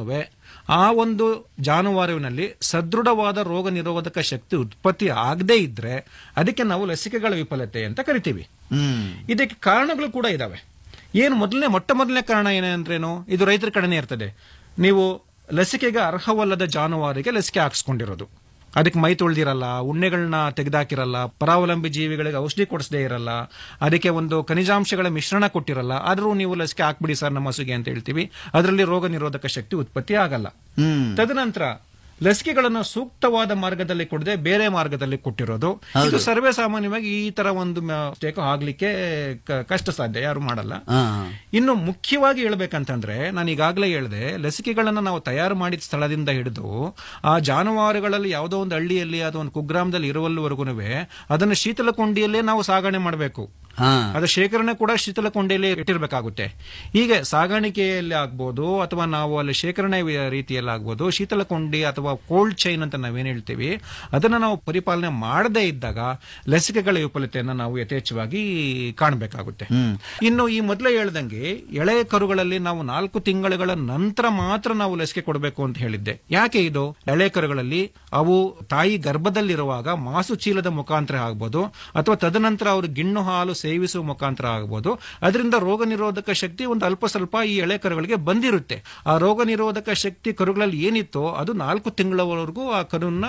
[SPEAKER 8] ಆ ಒಂದು ಜಾನುವಾರುವಿನಲ್ಲಿ ಸದೃಢವಾದ ರೋಗ ನಿರೋಧಕ ಶಕ್ತಿ ಉತ್ಪತ್ತಿ ಆಗದೇ ಇದ್ರೆ ಅದಕ್ಕೆ ನಾವು ಲಸಿಕೆಗಳ ವಿಫಲತೆ ಅಂತ ಕರಿತೀವಿ
[SPEAKER 7] ಹ್ಮ್
[SPEAKER 8] ಇದಕ್ಕೆ ಕಾರಣಗಳು ಕೂಡ ಇದಾವೆ ಏನು ಮೊದಲನೇ ಮೊಟ್ಟ ಮೊದಲನೇ ಕಾರಣ ಏನಂದ್ರೇನು ಇದು ರೈತರ ಕಡೆನೇ ಇರ್ತದೆ ನೀವು ಲಸಿಕೆಗೆ ಅರ್ಹವಲ್ಲದ ಜಾನುವಾರಿಗೆ ಲಸಿಕೆ ಹಾಕ್ಸ್ಕೊಂಡಿರೋದು ಅದಕ್ಕೆ ಮೈ ತೊಳೆದಿರಲ್ಲ ಉಣ್ಣೆಗಳನ್ನ ತೆಗೆದಾಕಿರಲ್ಲ ಪರಾವಲಂಬಿ ಜೀವಿಗಳಿಗೆ ಔಷಧಿ ಕೊಡಿಸದೇ ಇರಲ್ಲ ಅದಕ್ಕೆ ಒಂದು ಖನಿಜಾಂಶಗಳ ಮಿಶ್ರಣ ಕೊಟ್ಟಿರಲ್ಲ ಆದರೂ ನೀವು ಲಸಿಕೆ ಹಾಕ್ಬಿಡಿ ಸರ್ ನಮ್ಮ ಹಸುಗೆ ಅಂತ ಹೇಳ್ತೀವಿ ಅದರಲ್ಲಿ ರೋಗ ನಿರೋಧಕ ಶಕ್ತಿ ಉತ್ಪತ್ತಿ ಆಗಲ್ಲ
[SPEAKER 7] ಹ್ಮ್
[SPEAKER 8] ತದನಂತರ ಲಸಿಕೆಗಳನ್ನು ಸೂಕ್ತವಾದ ಮಾರ್ಗದಲ್ಲಿ ಕೊಡದೆ ಬೇರೆ ಮಾರ್ಗದಲ್ಲಿ ಕೊಟ್ಟಿರೋದು ಇದು ಸರ್ವೇ ಸಾಮಾನ್ಯವಾಗಿ ಈ ತರ ಒಂದು ಮಿಸ್ಟೇಕ್ ಆಗ್ಲಿಕ್ಕೆ ಕ- ಕಷ್ಟ ಸಾಧ್ಯ ಯಾರು ಮಾಡಲ್ಲ
[SPEAKER 7] ಹಾ
[SPEAKER 8] ಇನ್ನು ಮುಖ್ಯವಾಗಿ ಹೇಳ್ಬೇಕಂತಂದ್ರೆ ನಾನು ಈಗಾಗಲೇ ಹೇಳಿದೆ ಲಸಿಕೆಗಳನ್ನು ನಾವು ತಯಾರು ಮಾಡಿದ ಸ್ಥಳದಿಂದ ಹಿಡಿದು ಆ ಜಾನುವಾರುಗಳಲ್ಲಿ ಯಾವುದೋ ಒಂದು ಹಳ್ಳಿಯಲ್ಲಿ ಅಥವಾ ಒಂದು ಕುಗ್ರಾಮದಲ್ಲಿ ಇರುವಲ್ಲಿವರೆಗೂ ಅದನ್ನು ಶೀತಲ ಕೊಂಡಿಯಲ್ಲೇ ನಾವು ಸಾಗಣೆ ಮಾಡಬೇಕು
[SPEAKER 7] ಹಾ
[SPEAKER 8] ಅದರ ಶೇಖರಣೆ ಕೂಡ ಶೀತಲ ಕೊಂಡಿಯಲ್ಲಿ ಇಟ್ಟಿರಬೇಕಾಗುತ್ತೆ ಹೀಗೆ ಸಾಗಾಣಿಕೆಯಲ್ಲಿ ಆಗ್ಬೋದು ಅಥವಾ ನಾವು ಅಲ್ಲಿ ಶೇಖರಣೆ ವಿ- ರೀತಿಯಲ್ಲಿ ಆಗ್ಬೋದು ಶೀತಲ ಕೊಂಡಿ ಅಥವಾ ಕೋಲ್ಡ್ ಚೈನ್ ಅಂತ ನಾವೇನ್ ಹೇಳ್ತೀವಿ ಅದನ್ನ ನಾವು ಪರಿಪಾಲನೆ ಮಾಡದೇ ಇದ್ದಾಗ ಲಸಿಕೆಗಳ ವಿಫಲತೆಯನ್ನು ನಾವು ಯಥೇಚ್ಛವಾಗಿ ಕಾಣಬೇಕಾಗುತ್ತೆ
[SPEAKER 7] ಹ್ಮ್
[SPEAKER 8] ಇನ್ನು ಈ ಮೊದಲೇ ಹೇಳ್ದಂಗೆ ಎಳೆ ಕರುಗಳಲ್ಲಿ ನಾವು ನಾಲ್ಕು ತಿಂಗಳುಗಳ ನಂತರ ಮಾತ್ರ ನಾವು ಲಸಿಕೆ ಕೊಡಬೇಕು ಅಂತ ಹೇಳಿದ್ದೆ ಯಾಕೆ ಇದು ಎಳೆ ಕರುಗಳಲ್ಲಿ ಅವು ತಾಯಿ ಗರ್ಭದಲ್ಲಿರುವಾಗ ಮಾಸು ಚೀಲದ ಮುಖಾಂತರ ಆಗ್ಬೋದು ಅಥವಾ ತದನಂತರ ಅವರು ಗಿಣ್ಣು ಹಾಲು ಸೇವಿಸುವ ಮುಖಾಂತರ ಆಗ್ಬೋದು ಅದರಿಂದ ರೋಗ ನಿರೋಧಕ ಶಕ್ತಿ ಒಂದು ಅಲ್ಪ ಸ್ವಲ್ಪ ಈ ಎಳೆ ಕರುಗಳಿಗೆ ಬಂದಿರುತ್ತೆ ಆ ರೋಗ ನಿರೋಧಕ ಶಕ್ತಿ ಕರುಗಳಲ್ಲಿ ಏನಿತ್ತೋ ಅದು ನಾಲ್ಕು ತಿಂಗಳವರೆಗೂ ಆ ಕರುನ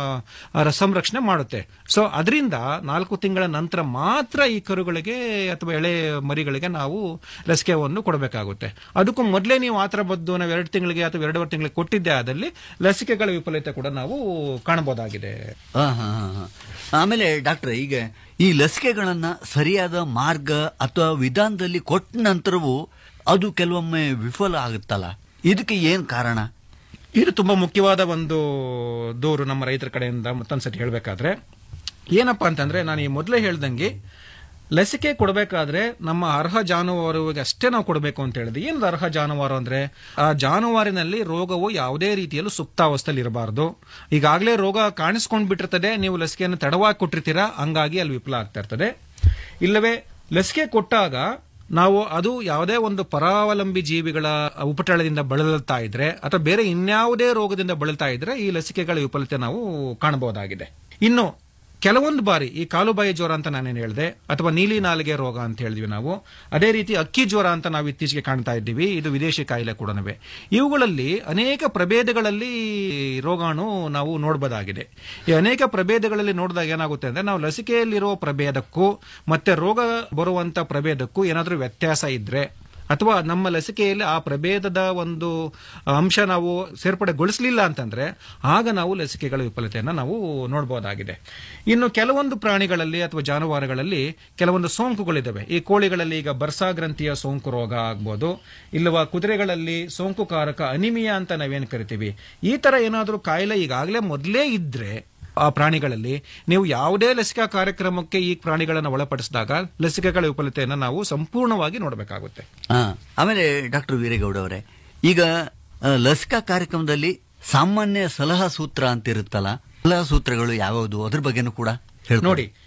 [SPEAKER 8] ಆ, ಸಂರಕ್ಷಣೆ ಮಾಡುತ್ತೆ ಸೊ ಅದರಿಂದ ನಾಲ್ಕು ತಿಂಗಳ ನಂತರ ಮಾತ್ರ ಈ ಕರುಗಳಿಗೆ ಅಥವಾ ಎಳೆ ಮರಿಗಳಿಗೆ ನಾವು ಲಸಿಕೆಯನ್ನು ಕೊಡಬೇಕಾಗುತ್ತೆ ಅದಕ್ಕೂ ಮೊದಲೇ ನೀವು ಆತರ ಬದ್ದು ನಾವು ಎರಡು ತಿಂಗಳಿಗೆ ಅಥವಾ ಎರಡೂವರೆ ತಿಂಗಳಿಗೆ ಕೊಟ್ಟಿದ್ದೆ ಆದಲ್ಲಿ ಲಸಿಕೆಗಳ ವಿಫಲತೆ ಕೂಡ ನಾವು ಕಾಣಬಹುದಾಗಿದೆ
[SPEAKER 7] ಹಾ, ಹಾ, ಹಾ, ಹಾ. ಆಮೇಲೆ ಡಾಕ್ಟ್ರೆ ಈಗ ಈ ಲಸಿಕೆಗಳನ್ನ ಸರಿಯಾದ ಮಾರ್ಗ ಅಥವಾ ವಿಧಾನದಲ್ಲಿ ಕೊಟ್ಟ ನಂತರವೂ ಅದು ಕೆಲವೊಮ್ಮೆ ವಿಫಲ ಆಗುತ್ತಲ್ಲ ಇದಕ್ಕೆ ಏನ್ ಕಾರಣ
[SPEAKER 8] ಇದು ತುಂಬಾ ಮುಖ್ಯವಾದ ಒಂದು ದೂರು ನಮ್ಮ ರೈತರ ಕಡೆಯಿಂದ ಮತ್ತೊಂದ್ಸತಿ ಹೇಳಬೇಕಾದ್ರೆ ಏನಪ್ಪಾ ಅಂತಂದ್ರೆ ನಾನು ಈ ಮೊದಲೇ ಹೇಳ್ದಂಗೆ ಲಸಿಕೆ ಕೊಡಬೇಕಾದ್ರೆ ನಮ್ಮ ಅರ್ಹ ಜಾನುವಾರುವಿಗೆ ಅಷ್ಟೇ ನಾವು ಕೊಡಬೇಕು ಅಂತ ಹೇಳಿದ್ವಿ ಏನು ಅರ್ಹ ಜಾನುವಾರು ಅಂದ್ರೆ ಆ ಜಾನುವಾರಿನಲ್ಲಿ ರೋಗವು ಯಾವುದೇ ರೀತಿಯಲ್ಲೂ ಸುಪ್ತಾವಸ್ಥೆಯಲ್ಲಿ ಇರಬಾರದು ಈಗಾಗಲೇ ರೋಗ ಕಾಣಿಸ್ಕೊಂಡ್ ಬಿಟ್ಟಿರ್ತದೆ ನೀವು ಲಸಿಕೆಯನ್ನು ತಡವಾಗಿ ಕೊಟ್ಟಿರ್ತೀರಾ ಹಂಗಾಗಿ ಅಲ್ಲಿ ವಿಫಲ ಆಗ್ತಾ ಇರ್ತದೆ ಇಲ್ಲವೇ ಲಸಿಕೆ ಕೊಟ್ಟಾಗ ನಾವು ಅದು ಯಾವುದೇ ಒಂದು ಪರಾವಲಂಬಿ ಜೀವಿಗಳ ಉಪಟಳದಿಂದ ಬಳಲ್ತಾ ಇದ್ರೆ ಅಥವಾ ಬೇರೆ ಇನ್ಯಾವುದೇ ರೋಗದಿಂದ ಬಳಲ್ತಾ ಇದ್ರೆ ಈ ಲಸಿಕೆಗಳ ವಿಫಲತೆ ನಾವು ಕಾಣಬಹುದಾಗಿದೆ ಇನ್ನು ಕೆಲವೊಂದು ಬಾರಿ ಈ ಕಾಲುಬಾಯಿ ಜ್ವರ ಅಂತ ನಾನೇನು ಹೇಳಿದೆ ಅಥವಾ ನೀಲಿ ನಾಲಿಗೆ ರೋಗ ಅಂತ ಹೇಳಿದ್ವಿ ನಾವು ಅದೇ ರೀತಿ ಅಕ್ಕಿ ಜ್ವರ ಅಂತ ನಾವು ಇತ್ತೀಚೆಗೆ ಕಾಣ್ತಾ ಇದ್ದೀವಿ ಇದು ವಿದೇಶಿ ಕಾಯಿಲೆ ಕೂಡ ಇವುಗಳಲ್ಲಿ ಅನೇಕ ಪ್ರಭೇದಗಳಲ್ಲಿ ರೋಗಾಣು ನಾವು ನೋಡಬಹುದಾಗಿದೆ ಈ ಅನೇಕ ಪ್ರಭೇದಗಳಲ್ಲಿ ನೋಡಿದಾಗ ಏನಾಗುತ್ತೆ ಅಂದ್ರೆ ನಾವು ಲಸಿಕೆಯಲ್ಲಿರುವ ಪ್ರಭೇದಕ್ಕೂ ಮತ್ತೆ ರೋಗ ಬರುವಂತ ಪ್ರಭೇದಕ್ಕೂ ಏನಾದರೂ ವ್ಯತ್ಯಾಸ ಇದ್ರೆ ಅಥವಾ ನಮ್ಮ ಲಸಿಕೆಯಲ್ಲಿ ಆ ಪ್ರಭೇದದ ಒಂದು ಅಂಶ ನಾವು ಸೇರ್ಪಡೆಗೊಳಿಸಲಿಲ್ಲ ಅಂತಂದ್ರೆ ಆಗ ನಾವು ಲಸಿಕೆಗಳ ವಿಫಲತೆಯನ್ನು ನಾವು ನೋಡಬಹುದಾಗಿದೆ ಇನ್ನು ಕೆಲವೊಂದು ಪ್ರಾಣಿಗಳಲ್ಲಿ ಅಥವಾ ಜಾನುವಾರುಗಳಲ್ಲಿ ಕೆಲವೊಂದು ಸೋಂಕುಗಳಿದ್ದಾವೆ ಈ ಕೋಳಿಗಳಲ್ಲಿ ಈಗ ಬರ್ಸಾ ಗ್ರಂಥಿಯ ಸೋಂಕು ರೋಗ ಆಗ್ಬೋದು ಇಲ್ಲವಾ ಕುದುರೆಗಳಲ್ಲಿ ಸೋಂಕುಕಾರಕ ಅನಿಮಿಯಾ ಅಂತ ನಾವೇನು ಕರಿತೀವಿ ಈ ತರ ಏನಾದರೂ ಕಾಯಿಲೆ ಈಗಾಗಲೇ ಮೊದಲೇ ಇದ್ರೆ ಆ ಪ್ರಾಣಿಗಳಲ್ಲಿ ನೀವು ಯಾವುದೇ ಲಸಿಕಾ ಕಾರ್ಯಕ್ರಮಕ್ಕೆ ಈ ಪ್ರಾಣಿಗಳನ್ನು ಒಳಪಡಿಸಿದಾಗ ಲಸಿಕೆಗಳ ವಿಫಲತೆಯನ್ನು ನಾವು ಸಂಪೂರ್ಣವಾಗಿ ನೋಡಬೇಕಾಗುತ್ತೆ
[SPEAKER 7] ಹಾ ಆಮೇಲೆ ಡಾಕ್ಟರ್ ವೀರೇಗೌಡ ಅವರೇ ಈಗ ಆ, ಲಸಿಕಾ ಕಾರ್ಯಕ್ರಮದಲ್ಲಿ ಸಾಮಾನ್ಯ ಸಲಹಾ ಸೂತ್ರ ಅಂತ ಇರುತ್ತಲ್ಲ ಸಲಹಾ ಸೂತ್ರಗಳು ಯಾವ್ಯಾವುದು ಅದ್ರ ಬಗ್ಗೆನೂ ಕೂಡ ಹೇಳ್ಕೊಡಿ.
[SPEAKER 8] ನೋಡಿ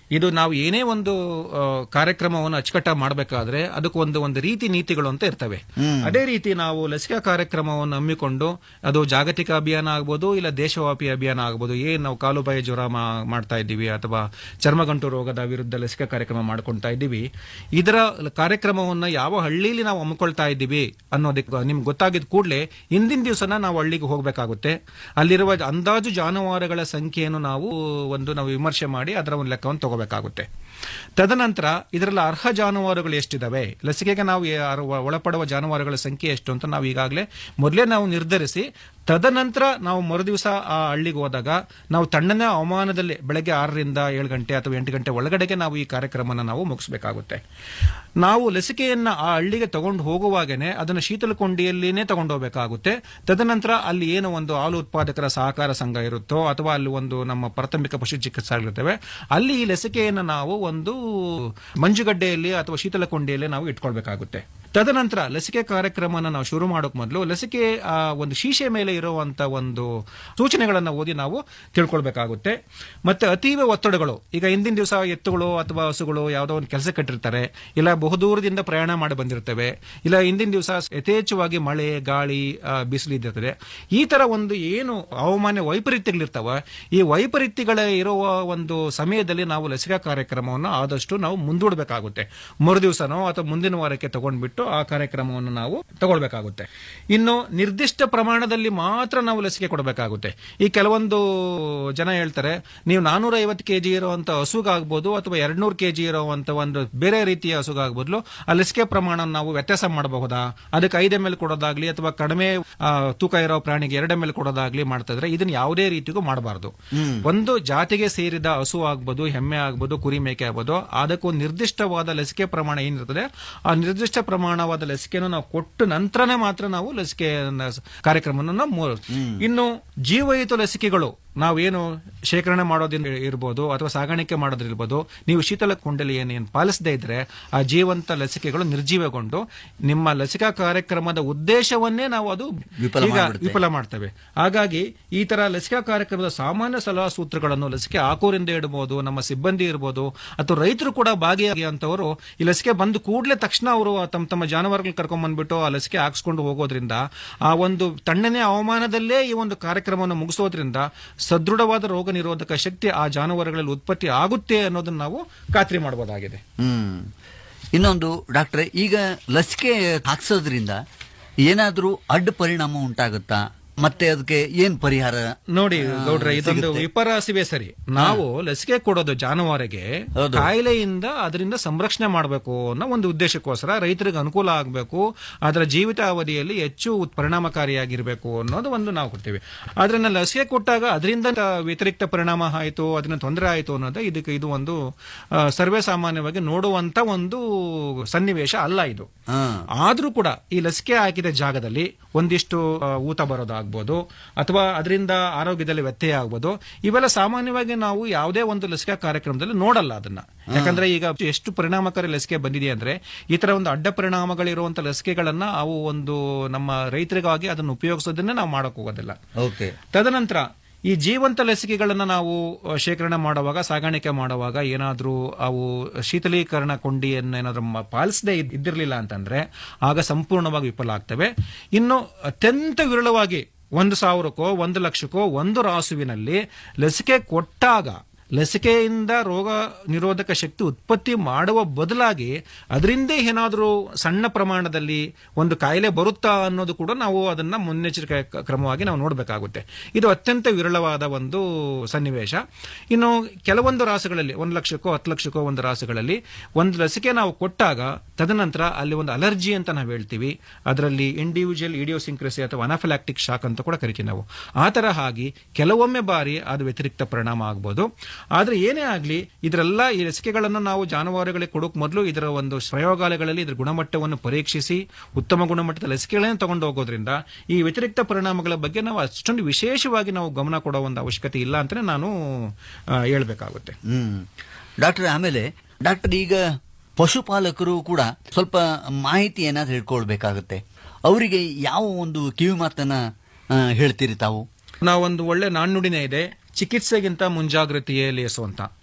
[SPEAKER 8] ಇದು ನಾವು ಏನೇ ಒಂದು ಆ, ಕಾರ್ಯಕ್ರಮವನ್ನು ಅಚ್ಚುಕಟ್ಟಾಗಿ ಮಾಡಬೇಕಾದ್ರೆ ಅದಕ್ಕೆ ಒಂದು ಒಂದು ರೀತಿ ನೀತಿಗಳು ಅಂತ ಇರ್ತವೆ ಅದೇ ರೀತಿ ನಾವು ಲಸಿಕಾ ಕಾರ್ಯಕ್ರಮವನ್ನು ಹಮ್ಮಿಕೊಂಡು ಅದು ಜಾಗತಿಕ ಅಭಿಯಾನ ಆಗ್ಬೋದು ಇಲ್ಲ ದೇಶವ್ಯಾಪಿ ಅಭಿಯಾನ ಆಗ್ಬೋದು ಏನ್ ನಾವು ಕಾಲುಬಾಯಿ ಜ್ವರ ಮಾ- ಮಾಡ್ತಾ ಇದ್ದೀವಿ ಅಥವಾ ಚರ್ಮಗಂಟು ರೋಗದ ವಿರುದ್ಧ ಲಸಿಕಾ ಕಾರ್ಯಕ್ರಮ ಮಾಡ್ಕೊಳ್ತಾ ಇದ್ದೀವಿ ಇದರ ಕಾರ್ಯಕ್ರಮವನ್ನ ಯಾವ ಹಳ್ಳಿಲಿ ನಾವು ಹಮ್ಮಿಕೊಳ್ತಾ ಇದ್ದೀವಿ ಅನ್ನೋದಕ್ಕೆ ನಿಮ್ಗೆ ಗೊತ್ತಾಗಿದ ಕೂಡಲೇ ಹಿಂದಿನ ದಿವಸನ ನಾವು ಹಳ್ಳಿಗೆ ಹೋಗಬೇಕಾಗುತ್ತೆ ಅಲ್ಲಿರುವ ಅಂದಾಜು ಜಾನುವಾರುಗಳ ಸಂಖ್ಯೆಯನ್ನು ನಾವು ಒಂದು ನಾವು ವಿಮರ್ಶೆ ಮಾಡಿ ಅದರ ಒಂದು ಲೆಕ್ಕವನ್ನು ತಗೋಬೇಕಾಗುತ್ತೆ ತದನಂತರ ಇದರಲ್ಲಿ ಅರ್ಹ ಜಾನುವಾರುಗಳು ಎಷ್ಟಿದಾವೆ ಲಸಿಕೆಗೆ ನಾವು ಯಾರು ಒಳಪಡುವ ಜಾನುವಾರುಗಳ ಸಂಖ್ಯೆ ಎಷ್ಟು ಅಂತ ನಾವು ಈಗಾಗಲೇ ಮೊದಲೇ ನಾವು ನಿರ್ಧರಿಸಿ ತದನಂತರ ನಾವು ಮರುದಿವಸ ಆ ಹಳ್ಳಿಗೆ ಹೋದಾಗ ನಾವು ತಣ್ಣನೆ ಹವಾಮಾನದಲ್ಲಿ ಬೆಳಗ್ಗೆ ಆರರಿಂದ ಏಳು ಗಂಟೆ ಅಥವಾ ಎಂಟು ಗಂಟೆ ಒಳಗಡೆಗೆ ನಾವು ಈ ಕಾರ್ಯಕ್ರಮನ ನಾವು ಮುಗಿಸ್ಬೇಕಾಗುತ್ತೆ ನಾವು ಲಸಿಕೆಯನ್ನ ಆ ಹಳ್ಳಿಗೆ ತಗೊಂಡು ಹೋಗುವಾಗನೆ ಅದನ್ನು ಶೀತಲ ಕೊಂಡಿಯಲ್ಲಿನೇ ತಗೊಂಡು ಹೋಗಬೇಕಾಗುತ್ತೆ ತದನಂತರ ಅಲ್ಲಿ ಏನು ಒಂದು ಹಾಲು ಉತ್ಪಾದಕರ ಸಹಕಾರ ಸಂಘ ಇರುತ್ತೋ ಅಥವಾ ಅಲ್ಲಿ ಒಂದು ನಮ್ಮ ಪ್ರಾಥಮಿಕ ಪಶು ಚಿಕಿತ್ಸಾಗಳಿರ್ತವೆ ಅಲ್ಲಿ ಈ ಲಸಿಕೆಯನ್ನು ನಾವು ಒಂದು ಮಂಜುಗಡ್ಡೆಯಲ್ಲಿ ಅಥವಾ ಶೀತಲ ಕೊಂಡಿಯಲ್ಲಿ ನಾವು ಇಟ್ಕೊಳ್ಬೇಕಾಗುತ್ತೆ ತದನಂತರ ಲಸಿಕೆ ಕಾರ್ಯಕ್ರಮನ ನಾವು ಶುರು ಮಾಡೋಕ್ ಮೊದಲು ಲಸಿಕೆ ಆ, ಒಂದು ಶೀಶೆ ಮೇಲೆ ಇರುವಂತ ಒಂದು ಸೂಚನೆಗಳನ್ನು ಓದಿ ನಾವು ತಿಳ್ಕೊಳ್ಬೇಕಾಗುತ್ತೆ ಮತ್ತೆ ಅತೀವ ಒತ್ತಡಗಳು ಈಗ ಹಿಂದಿನ ದಿವಸ ಎತ್ತುಗಳು ಅಥವಾ ಹಸುಗಳು ಯಾವುದೋ ಒಂದು ಕೆಲಸ ಕಟ್ಟಿರ್ತಾರೆ ಇಲ್ಲ ಬಹುದೂರದಿಂದ ಪ್ರಯಾಣ ಮಾಡಿ ಬಂದಿರ್ತವೆ ಇಲ್ಲ ಹಿಂದಿನ ದಿವಸ ಯಥೇಚ್ಛವಾಗಿ ಮಳೆ ಗಾಳಿ ಆ, ಬಿಸಿಲು ಇದ್ದಿರ್ತದೆ ಈ ತರ ಒಂದು ಏನು ಹವಾಮಾನ ವೈಪರೀತ್ಯಗಳಿರ್ತಾವ ಈ ವೈಪರೀತ್ಯಗಳ ಇರುವ ಒಂದು ಸಮಯದಲ್ಲಿ ನಾವು ಲಸಿಕಾ ಕಾರ್ಯಕ್ರಮವನ್ನು ಆದಷ್ಟು ನಾವು ಮುಂದೂಡಬೇಕಾಗುತ್ತೆ ಮರು ದಿವಸನೋ ಅಥವಾ ಮುಂದಿನ ವಾರಕ್ಕೆ ತಗೊಂಡ್ಬಿಟ್ಟು ಆ ಕಾರ್ಯಕ್ರಮವನ್ನು ನಾವು ತಗೊಳ್ಬೇಕಾಗುತ್ತೆ ಇನ್ನು ನಿರ್ದಿಷ್ಟ ಪ್ರಮಾಣದಲ್ಲಿ ಮಾತ್ರ ನಾವು ಲಸಿಕೆ ಕೊಡಬೇಕಾಗುತ್ತೆ ಈ ಕೆಲವೊಂದು ಜನ ಹೇಳ್ತಾರೆ ನೀವು ನಾನೂರ ಐವತ್ತು ಕೆಜಿ ಇರುವಂತ ಹಸುಗಾಗ್ಬೋದು ಅಥವಾ ಎರಡ್ನೂರು ಕೆಜಿ ಇರುವಂತ ಒಂದು ಬೇರೆ ರೀತಿಯ ಹಸುಗಾಗ್ಬೋದು ಆ ಲಸಿಕೆ ಪ್ರಮಾಣ ನಾವು ವ್ಯತ್ಯಾಸ ಮಾಡಬಹುದಾ ಅದಕ್ಕೆ ಐದು ಎಮ್ ಎಲ್ ಕೊಡೋದಾಗ್ಲಿ ಅಥವಾ ಕಡಿಮೆ ಆ, ತೂಕ ಇರೋ ಪ್ರಾಣಿಗೆ ಎರಡು ಎಮ್ ಎಲ್ ಕೊಡೋದಾಗ್ಲಿ ಮಾಡ್ತಾ ಇದ್ರೆ ಇದನ್ನ ಯಾವುದೇ ರೀತಿಗೂ ಮಾಡಬಾರದು ಒಂದು ಜಾತಿಗೆ ಸೇರಿದ ಹಸು ಆಗ್ಬೋದು ಎಮ್ಮೆ ಆಗ್ಬೋದು ಕುರಿ ಮೇಕೆ ಆಗ್ಬೋದು ಅದಕ್ಕೊಂದು ನಿರ್ದಿಷ್ಟವಾದ ಲಸಿಕೆ ಪ್ರಮಾಣ ಏನಿರ್ತದೆ ಆ ನಿರ್ದಿಷ್ಟ ಪ್ರಮಾಣವಾದ ಲಸಿಕೆಯನ್ನು ನಾವು ಕೊಟ್ಟು ನಂತರನೇ ಮಾತ್ರ ನಾವು ಲಸಿಕೆ ಕಾರ್ಯಕ್ರಮವನ್ನು ನಾವು ಮೂ- ಇನ್ನು ಜೀವಯುತ ಲಸಿಕೆಗಳು ನಾವೇನು ಶೇಖರಣೆ ಮಾಡೋದ್ರಿಂದ ಇರ್ಬೋದು ಅಥವಾ ಸಾಗಾಣಿಕೆ ಮಾಡೋದ್ರಿರ್ಬೋದು ನೀವು ಶೀತಲ ಕುಂಡಲಿ ಏನೇನು ಪಾಲಿಸದೇ ಇದ್ರೆ ಆ ಜೀವಂತ ಲಸಿಕೆಗಳು ನಿರ್ಜೀವಗೊಂಡು ನಿಮ್ಮ ಲಸಿಕಾ ಕಾರ್ಯಕ್ರಮದ ಉದ್ದೇಶವನ್ನೇ ನಾವು ಅದು
[SPEAKER 7] ವಿಫಲ
[SPEAKER 8] ಈಗ
[SPEAKER 7] ಮಾಡ್ಬಿಡುತ್ತೆ.
[SPEAKER 8] ವಿಫಲ ಮಾಡ್ತೇವೆ ಹಾಗಾಗಿ ಈ ತರ ಲಸಿಕಾ ಕಾರ್ಯಕ್ರಮದ ಸಾಮಾನ್ಯ ಸಲಹಾ ಸೂತ್ರಗಳನ್ನು ಲಸಿಕೆ ಹಾಕೋರಿಂದ ಇಡಬಹುದು ನಮ್ಮ ಸಿಬ್ಬಂದಿ ಇರ್ಬೋದು ಅಥವಾ ರೈತರು ಕೂಡ ಭಾಗಿಯಾಗಿರುವಂತವರು ಈ ಲಸಿಕೆ ಬಂದ ಕೂಡಲೇ ತಕ್ಷಣ ಅವರು ತಮ್ಮ ತಮ್ಮ ಜಾನುವಾರುಗಳನ್ನ ಕರ್ಕೊಂಡ್ ಬಂದ್ಬಿಟ್ಟು ಆ ಲಸಿಕೆ ಹಾಕ್ಸ್ಕೊಂಡು ಹೋಗೋದ್ರಿಂದ ಆ ಒಂದು ತಣ್ಣನೆ ಹವಾಮಾನದಲ್ಲೇ ಈ ಒಂದು ಕಾರ್ಯಕ್ರಮವನ್ನು ಮುಗಿಸೋದ್ರಿಂದ ಸದೃಢವಾದ ರೋಗ ನಿರೋಧಕ ಶಕ್ತಿ ಆ ಜಾನುವಾರುಗಳಲ್ಲಿ ಉತ್ಪತ್ತಿ ಆಗುತ್ತೆ ಅನ್ನೋದನ್ನ ನಾವು ಖಾತ್ರಿ ಮಾಡಬಹುದಾಗಿದೆ
[SPEAKER 7] ಹ್ಮ್ ಇನ್ನೊಂದು ಡಾಕ್ಟ್ರೆ ಈಗ ಲಸಿಕೆ ಹಾಕ್ಸೋದ್ರಿಂದ ಏನಾದ್ರೂ ಅಡ್ಡ ಪರಿಣಾಮ ಉಂಟಾಗುತ್ತಾ ಮತ್ತೆ ಅದಕ್ಕೆ ಏನ್ ಪರಿಹಾರ
[SPEAKER 8] ನೋಡಿ
[SPEAKER 7] ಆ,
[SPEAKER 8] ಗೌಡ್ರೆ ಇದೊಂದು
[SPEAKER 7] ಸಿಗುತ್ತೆ?
[SPEAKER 8] ವಿಪರಾಸಿವೆ ಸರಿ ನಾವು ಲಸಿಕೆ ಕೊಡೋದು ಜಾನುವಾರಿಗೆ
[SPEAKER 7] ಹೌದು.
[SPEAKER 8] ಕಾಯಿಲೆಯಿಂದ ಅದರಿಂದ ಸಂರಕ್ಷಣೆ ಮಾಡಬೇಕು ಅನ್ನೋ ಒಂದು ಉದ್ದೇಶಕ್ಕೋಸ್ಕರ ರೈತರಿಗೆ ಅನುಕೂಲ ಆಗಬೇಕು ಅದರ ಜೀವಿತಾವಧಿಯಲ್ಲಿ ಹೆಚ್ಚು ಉತ್- ಪರಿಣಾಮಕಾರಿಯಾಗಿರ್ಬೇಕು ಅನ್ನೋದು ಒಂದು ನಾವು ಕೊಡ್ತೀವಿ ಆದ್ರೆ ನಾವು ಲಸಿಕೆ ಕೊಟ್ಟಾಗ ಅದರಿಂದ ವ್ಯತಿರಿಕ್ತ ಪರಿಣಾಮ ಆಯಿತು ಅದರಿಂದ ತೊಂದರೆ ಆಯಿತು ಅನ್ನೋದು ಇದಕ್ಕೆ ಇದು ಒಂದು ಆ, ಸರ್ವೇ ಸಾಮಾನ್ಯವಾಗಿ ನೋಡುವಂತ ಒಂದು ಸನ್ನಿವೇಶ ಅಲ್ಲ ಇದು
[SPEAKER 7] ಹಾ.
[SPEAKER 8] ಆದ್ರೂ ಕೂಡ ಈ ಲಸಿಕೆ ಹಾಕಿದ ಜಾಗದಲ್ಲಿ ಒಂದಿಷ್ಟು ಆ, ಊತ ಬರೋದಾಗ್ಬೋದು ಅಥವಾ ಅದರಿಂದ ಆರೋಗ್ಯದಲ್ಲಿ ವ್ಯತ್ಯಯ ಆಗ್ಬೋದು ಇವೆಲ್ಲ ಸಾಮಾನ್ಯವಾಗಿ ನಾವು ಯಾವುದೇ ಒಂದು ಲಸಿಕಾ ಕಾರ್ಯಕ್ರಮದಲ್ಲಿ ನೋಡಲ್ಲ ಅದನ್ನ ಯಾಕಂದ್ರೆ ಈಗ ಎಷ್ಟು ಪರಿಣಾಮಕಾರಿ ಲಸಿಕೆ ಬಂದಿದೆ ಅಂದ್ರೆ ಈ ತರ ಒಂದು ಅಡ್ಡ ಪರಿಣಾಮಗಳಿರುವಂತ ಲಸಿಕೆಗಳನ್ನ ಅವು ಒಂದು ನಮ್ಮ ರೈತರಿಗಾಗಿ ಅದನ್ನು ಉಪಯೋಗಿಸೋದನ್ನೇ ನಾವು ಮಾಡಕ್ ಹೋಗೋದಿಲ್ಲ
[SPEAKER 7] ಓಕೆ
[SPEAKER 8] ತದನಂತರ ಈ ಜೀವಂತ ಲಸಿಕೆಗಳನ್ನ ನಾವು ಅ, ಶೇಖರಣೆ ಮಾಡುವಾಗ ಸಾಗಾಣಿಕೆ ಮಾಡುವಾಗ ಏನಾದ್ರೂ ಅವು ಶೀತಲೀಕರಣ ಕೊಂಡಿಯನ್ನು ಏನಾದ್ರೂ ಮ- ಪಾಲಿಸದೇ ಇದ್- ಇದ್ದಿರ್ಲಿಲ್ಲ ಅಂತಂದ್ರೆ ಆಗ ಸಂಪೂರ್ಣವಾಗಿ ವಿಫಲ ಆಗ್ತವೆ ಇನ್ನು ಅತ್ಯಂತ ವಿರಳವಾಗಿ ಒಂದು ಸಾವಿರಕ್ಕೋ ಒಂದು ಲಕ್ಷಕ್ಕೋ ಒಂದು ರಾಸುವಿನಲ್ಲಿ ಲಸಿಕೆ ಕೊಟ್ಟಾಗ ಲಸಿಕೆಯಿಂದ ರೋಗ ನಿರೋಧಕ ಶಕ್ತಿ ಉತ್ಪತ್ತಿ ಮಾಡುವ ಬದಲಾಗಿ ಅದರಿಂದ ಏನಾದರೂ ಸಣ್ಣ ಪ್ರಮಾಣದಲ್ಲಿ ಒಂದು ಕಾಯಿಲೆ ಬರುತ್ತಾ ಅನ್ನೋದು ಕೂಡ ನಾವು ಅದನ್ನ ಮುನ್ನೆಚ್ಚರಿಕೆ ಕ- ಕ್ರಮವಾಗಿ ನಾವು ನೋಡಬೇಕಾಗುತ್ತೆ ಇದು ಅತ್ಯಂತ ವಿರಳವಾದ ಒಂದು ಸನ್ನಿವೇಶ ಇನ್ನು ಕೆಲವೊಂದು ರಾಸುಗಳಲ್ಲಿ ಒಂದು ಲಕ್ಷಕ್ಕೋ ಹತ್ತು ಲಕ್ಷಕ್ಕೋ ಒಂದು ರಾಸುಗಳಲ್ಲಿ ಒಂದು ಲಸಿಕೆ ನಾವು ಕೊಟ್ಟಾಗ ತದನಂತರ ಅಲ್ಲಿ ಒಂದು ಅಲರ್ಜಿ ಅಂತ ನಾವು ಹೇಳ್ತೀವಿ ಅದರಲ್ಲಿ ಇಂಡಿವಿಜುವಲ್ ಇಡಿಯೋಸಿಂಕ್ರಸಿ ಅಥವಾ ಅನಾಫಿಲಾಕ್ಟಿಕ್ ಶಾಕ್ ಅಂತ ಕೂಡ ಕರಿತೀವಿ ನಾವು ಆ ತರ ಆಗಿ ಕೆಲವೊಮ್ಮೆ ಬಾರಿ ಅದು ವ್ಯತಿರಿಕ್ತ ಪರಿಣಾಮ ಆಗ್ಬೋದು ಆದ್ರೆ ಏನೇ ಆಗ್ಲಿ ಇದರೆಲ್ಲ ಈ ಲಸಿಕೆಗಳನ್ನು ನಾವು ಜಾನುವಾರುಗಳಿಗೆ ಕೊಡೋಕ್ ಮೊದಲು ಇದರ ಒಂದು ಪ್ರಯೋಗಾಲಯಗಳಲ್ಲಿ ಇದರ ಗುಣಮಟ್ಟವನ್ನು ಪರೀಕ್ಷಿಸಿ ಉತ್ತಮ ಗುಣಮಟ್ಟದ ಲಸಿಕೆಗಳನ್ನು ತಗೊಂಡು ಹೋಗೋದ್ರಿಂದ ಈ ವ್ಯತಿರಿಕ್ತ ಪರಿಣಾಮಗಳ ಬಗ್ಗೆ ನಾವು ಅಷ್ಟೊಂದು ವಿಶೇಷವಾಗಿ ನಾವು ಗಮನ ಕೊಡೋ ಒಂದು ಅವಶ್ಯಕತೆ ಇಲ್ಲ ಅಂತಾನೆ ನಾನು ಆ, ಹೇಳ್ಬೇಕಾಗುತ್ತೆ
[SPEAKER 7] ಹ್ಮ್ ಡಾಕ್ಟರ್ ಆಮೇಲೆ ಡಾಕ್ಟರ್ ಈಗ ಪಶುಪಾಲಕರು ಕೂಡ ಸ್ವಲ್ಪ ಮಾಹಿತಿಯನ್ನ ತಿಳ್ಕೊಳ್ಬೇಕಾಗುತ್ತೆ ಅವರಿಗೆ ಯಾವ ಒಂದು ಕಿವಿ ಮಾತನ್ನ ಆ, ಹೇಳ್ತೀರಿ ತಾವು
[SPEAKER 8] ನಾವೊಂದು ಒಳ್ಳೆ ನಾಣ್ಣುಡಿನೇ ಇದೆ ಚಿಕಿತ್ಸೆಗಿಂತ ಮುಂಜಾಗ್ರತೆಯೇ ಲೇಸು ಅಂತ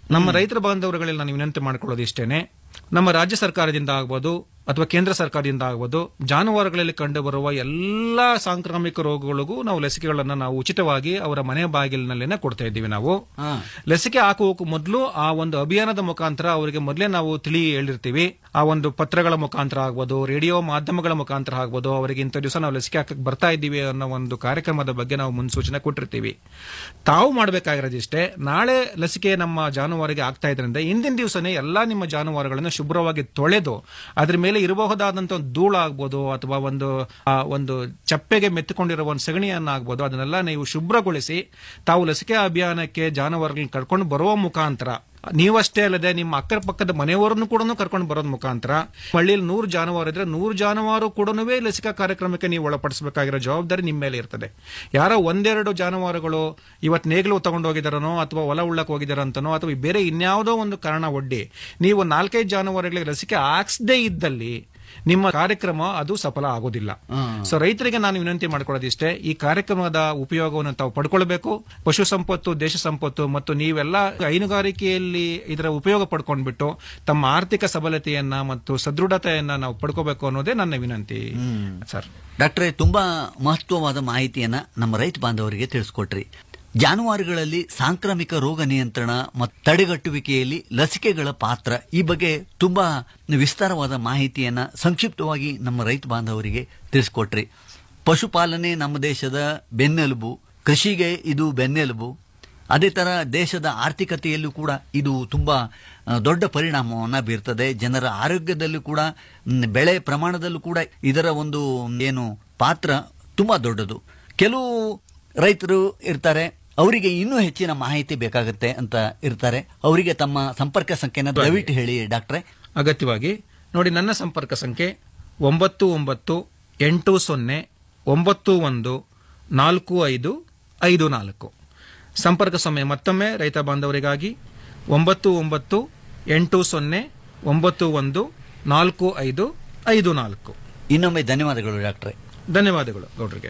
[SPEAKER 8] ನಮ್ಮ ರೈತರ ಬಾಂಧವರುಗಳಲ್ಲಿ ನಾನು ವಿನಂತಿ ಮಾಡ್ಕೊಳ್ಳೋದು ಇಷ್ಟೇನೆ ನಮ್ಮ ರಾಜ್ಯ ಸರ್ಕಾರದಿಂದ ಆಗ್ಬೋದು ಅಥವಾ ಕೇಂದ್ರ ಸರ್ಕಾರದಿಂದ ಆಗ್ಬೋದು ಜಾನುವಾರುಗಳಲ್ಲಿ ಕಂಡುಬರುವ ಎಲ್ಲಾ ಸಾಂಕ್ರಾಮಿಕ ರೋಗಗಳಿಗೂ ನಾವು ಲಸಿಕೆಗಳನ್ನ ನಾವು ಉಚಿತವಾಗಿ ಅವರ ಮನೆ ಬಾಗಿಲಿನಲ್ಲೇನೆ ಕೊಡ್ತಾ ಇದ್ದೀವಿ ನಾವು ಲಸಿಕೆ ಹಾಕುವಕ್ಕೂ ಮೊದಲು ಆ ಒಂದು ಅಭಿಯಾನದ ಮುಖಾಂತರ ಅವರಿಗೆ ಮೊದಲೇ ನಾವು ತಿಳಿ ಹೇಳಿರ್ತೀವಿ ಆ ಒಂದು ಪತ್ರಗಳ ಮುಖಾಂತರ ಆಗ್ಬೋದು ರೇಡಿಯೋ ಮಾಧ್ಯಮಗಳ ಮುಖಾಂತರ ಆಗ್ಬೋದು ಅವರಿಗೆ ಇಂಥ ದಿವಸ ನಾವು ಲಸಿಕೆ ಹಾಕಕ್ ಬರ್ತಾ ಇದ್ದೀವಿ ಅನ್ನೋ ಒಂದು ಕಾರ್ಯಕ್ರಮದ ಬಗ್ಗೆ ನಾವು ಮುನ್ಸೂಚನೆ ಕೊಟ್ಟಿರ್ತೀವಿ ತಾವು ಮಾಡಬೇಕಾಗಿರೋದಿಷ್ಟೇ ನಾಳೆ ಲಸಿಕೆ ನಮ್ಮ ಜಾನುವಾರಿಗೆ ಆಗ್ತಾ ಇದರಿಂದ ಹಿಂದಿನ ದಿವಸನೇ ಎಲ್ಲಾ ನಿಮ್ಮ ಜಾನುವಾರುಗಳನ್ನು ಶುಭ್ರವಾಗಿ ತೊಳೆದು ಅದ್ರ ಮೇಲೆ ಇರಬಹುದಾದಂತ ಒಂದು ಧೂಳು ಆಗ್ಬೋದು ಅಥವಾ ಒಂದು ಆ, ಒಂದು ಚಪ್ಪೆಗೆ ಮೆತ್ತಿಕೊಂಡಿರುವ ಒಂದು ಸಗಣಿಯನ್ನ ಆಗ್ಬೋದು ಅದನ್ನೆಲ್ಲ ನೀವು ಶುಭ್ರಗೊಳಿಸಿ ತಾವು ಲಸಿಕೆ ಅಭಿಯಾನಕ್ಕೆ ಜಾನುವಾರುಗಳನ್ನ ಕರ್ಕೊಂಡು ಬರುವ ಮುಖಾಂತರ ನೀವಷ್ಟೇ ಅಲ್ಲದೆ ನಿಮ್ಮ ಅಕ್ಕರ ಪಕ್ಕದ ಮನೆಯವರನ್ನು ಕೂಡ ಕರ್ಕೊಂಡು ಬರೋದ್ ಮುಖಾಂತರ ಹಳ್ಳಿಯಲ್ಲಿ ನೂರು ಜಾನುವಾರು ಇದ್ರೆ ನೂರು ಜಾನುವಾರು ಕೂಡ ಲಸಿಕಾ ಕಾರ್ಯಕ್ರಮಕ್ಕೆ ನೀವು ಒಳಪಡಿಸಬೇಕಾಗಿರೋ ಜವಾಬ್ದಾರಿ ನಿಮ್ಮ ಮೇಲೆ ಇರ್ತದೆ ಯಾರೋ ಒಂದೆರಡು ಜಾನುವಾರುಗಳು ಇವತ್ತು ನೇಗಿಲು ತಗೊಂಡು ಹೋಗಿದಾರನೋ ಅಥವಾ ಹೊಲ ಉಳ್ಳಕ್ಕೆ ಹೋಗಿದಾರಂತನೋ ಅಥವಾ ಬೇರೆ ಇನ್ಯಾವುದೋ ಒಂದು ಕಾರಣ ಒಡ್ಡಿ ನೀವು ನಾಲ್ಕೈದು ಜಾನುವಾರುಗಳಿಗೆ ಲಸಿಕೆ ಹಾಕ್ಸದೇ ಇದ್ದಲ್ಲಿ ನಿಮ್ಮ ಕಾರ್ಯಕ್ರಮ ಅದು ಸಫಲ ಆಗೋದಿಲ್ಲ ಸೊ ರೈತರಿಗೆ ನಾನು ವಿನಂತಿ ಮಾಡ್ಕೊಳ್ಳೋದಿಷ್ಟೇ ಈ ಕಾರ್ಯಕ್ರಮದ ಉಪಯೋಗವನ್ನು ತಾವು ಪಡ್ಕೊಳ್ಬೇಕು ಪಶು ಸಂಪತ್ತು ದೇಶ ಸಂಪತ್ತು ಮತ್ತು ನೀವೆಲ್ಲ ಹೈನುಗಾರಿಕೆಯಲ್ಲಿ ಇದರ ಉಪಯೋಗ ಪಡ್ಕೊಂಡ್ಬಿಟ್ಟು ತಮ್ಮ ಆರ್ಥಿಕ ಸಬಲತೆಯನ್ನ ಮತ್ತು ಸದೃಢತೆಯನ್ನ ನಾವು ಪಡ್ಕೋಬೇಕು ಅನ್ನೋದೇ ನನ್ನ ವಿನಂತಿ ಸರ್
[SPEAKER 7] ಡಾಕ್ಟ್ರೇ ತುಂಬಾ ಮಹತ್ವವಾದ ಮಾಹಿತಿಯನ್ನ ನಮ್ಮ ರೈತ ಬಾಂಧವರಿಗೆ ತಿಳಿಸ್ಕೊಟ್ರಿ ಜಾನುವಾರುಗಳಲ್ಲಿ ಸಾಂಕ್ರಾಮಿಕ ರೋಗ ನಿಯಂತ್ರಣ ಮತ್ತು ತಡೆಗಟ್ಟುವಿಕೆಯಲ್ಲಿ ಲಸಿಕೆಗಳ ಪಾತ್ರ ಈ ಬಗ್ಗೆ ತುಂಬಾ ವಿಸ್ತಾರವಾದ ಮಾಹಿತಿಯನ್ನ ಸಂಕ್ಷಿಪ್ತವಾಗಿ ನಮ್ಮ ರೈತ ಬಾಂಧವರಿಗೆ ತಿಳಿಸ್ಕೊಟ್ರಿ ಪಶುಪಾಲನೆ ನಮ್ಮ ದೇಶದ ಬೆನ್ನೆಲುಬು ಕೃಷಿಗೆ ಇದು ಬೆನ್ನೆಲುಬು ಅದೇ ತರ ದೇಶದ ಆರ್ಥಿಕತೆಯಲ್ಲೂ ಕೂಡ ಇದು ತುಂಬಾ ಆ, ದೊಡ್ಡ ಪರಿಣಾಮವನ್ನು ಬೀರ್ತದೆ ಜನರ ಆರೋಗ್ಯದಲ್ಲೂ ಕೂಡ ಮ್, ಬೆಳೆ ಪ್ರಮಾಣದಲ್ಲೂ ಕೂಡ ಇದರ ಒಂದು ಏನು ಪಾತ್ರ ತುಂಬಾ ದೊಡ್ಡದು ಕೆಲವು ರೈತರು ಇರ್ತಾರೆ ಅವರಿಗೆ ಇನ್ನೂ ಹೆಚ್ಚಿನ ಮಾಹಿತಿ ಬೇಕಾಗುತ್ತೆ ಅಂತ ಇರ್ತಾರೆ ಅವರಿಗೆ ತಮ್ಮ ಸಂಪರ್ಕ ಸಂಖ್ಯೆನ ದಯವಿಟ್ಟು ಹೇಳಿ ಡಾಕ್ಟ್ರೆ
[SPEAKER 8] ಅಗತ್ಯವಾಗಿ ನೋಡಿ ನನ್ನ ಸಂಪರ್ಕ ಸಂಖ್ಯೆ ಒಂಬತ್ತು ಒಂಬತ್ತು ಎಂಟು ಸೊನ್ನೆ ಒಂಬತ್ತು ಒಂದು ನಾಲ್ಕು ಐದು ಐದು ನಾಲ್ಕು ಸಂಪರ್ಕ ಸಮಯ ಮತ್ತೊಮ್ಮೆ ರೈತ ಬಾಂಧವರಿಗಾಗಿ ಒಂಬತ್ತು ಒಂಬತ್ತು ಎಂಟು ಸೊನ್ನೆ ಒಂಬತ್ತು ಒಂದು ನಾಲ್ಕು ಐದು ಐದು ನಾಲ್ಕು
[SPEAKER 7] ಇನ್ನೊಮ್ಮೆ ಧನ್ಯವಾದಗಳು ಡಾಕ್ಟ್ರೆ
[SPEAKER 8] ಧನ್ಯವಾದಗಳು ಗೌಡ್ರಿಗೆ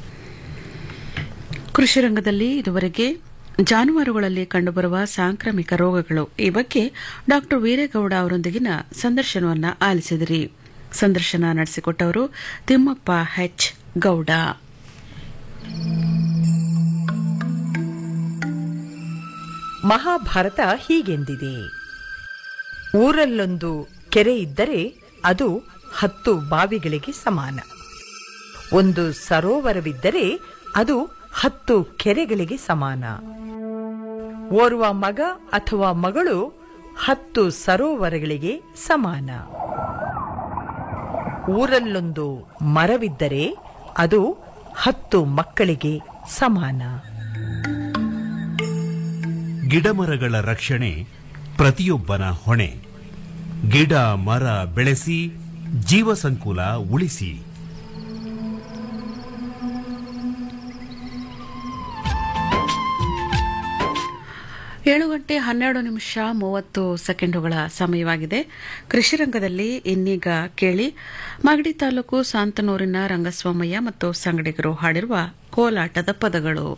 [SPEAKER 6] ಕೃಷಿ ರಂಗದಲ್ಲಿ ಇದುವರೆಗೆ ಜಾನುವಾರುಗಳಲ್ಲಿ ಕಂಡುಬರುವ ಸಾಂಕ್ರಾಮಿಕ ರೋಗಗಳು ಈ ಬಗ್ಗೆ ಡಾಕ್ಟರ್ ವೀರೇಗೌಡ ಅವರೊಂದಿಗಿನ ಸಂದರ್ಶನವನ್ನ ಆಲಿಸಿದಿರಿ ಸಂದರ್ಶನ ನಡೆಸಿಕೊಟ್ಟವರು ತಿಮ್ಮಪ್ಪ ಹೆಚ್ ಗೌಡ
[SPEAKER 4] ಮಹಾಭಾರತ ಹೀಗೆಂದಿದೆ ಊರಲ್ಲೊಂದು ಕೆರೆ ಇದ್ದರೆ ಅದು ಹತ್ತು ಬಾವಿಗಳಿಗೆ ಸಮಾನ ಒಂದು ಸರೋವರವಿದ್ದರೆ ಅದು ಹತ್ತು ಕೆರೆಗಳಿಗೆ ಸಮಾನ ಓರ್ವ ಮಗ ಅಥವಾ ಮಗಳು ಹತ್ತು ಸರೋವರಗಳಿಗೆ ಸಮಾನ ಊರಲ್ಲೊಂದು ಮರವಿದ್ದರೆ ಅದು ಹತ್ತು ಮಕ್ಕಳಿಗೆ ಸಮಾನ
[SPEAKER 9] ಗಿಡಮರಗಳ ರಕ್ಷಣೆ ಪ್ರತಿಯೊಬ್ಬನ ಹೊಣೆ ಗಿಡ ಮರ ಬೆಳೆಸಿ ಜೀವ ಸಂಕುಲ ಉಳಿಸಿ
[SPEAKER 6] ಏಳು ಗಂಟೆ ಹನ್ನೆರಡು ನಿಮಿಷ ಮೂವತ್ತು ಸೆಕೆಂಡುಗಳ ಸಮಯವಾಗಿದೆ ಕೃಷಿ ರಂಗದಲ್ಲಿ ಇನ್ನೀಗ ಕೇಳಿ ಮಾಗಡಿ ತಾಲೂಕು ಸಾಂತನೂರಿನ ರಂಗಸ್ವಾಮಯ್ಯ ಮತ್ತು ಸಂಗಡಿಗರು ಹಾಡಿರುವ ಕೋಲಾಟದ ಪದಗಳು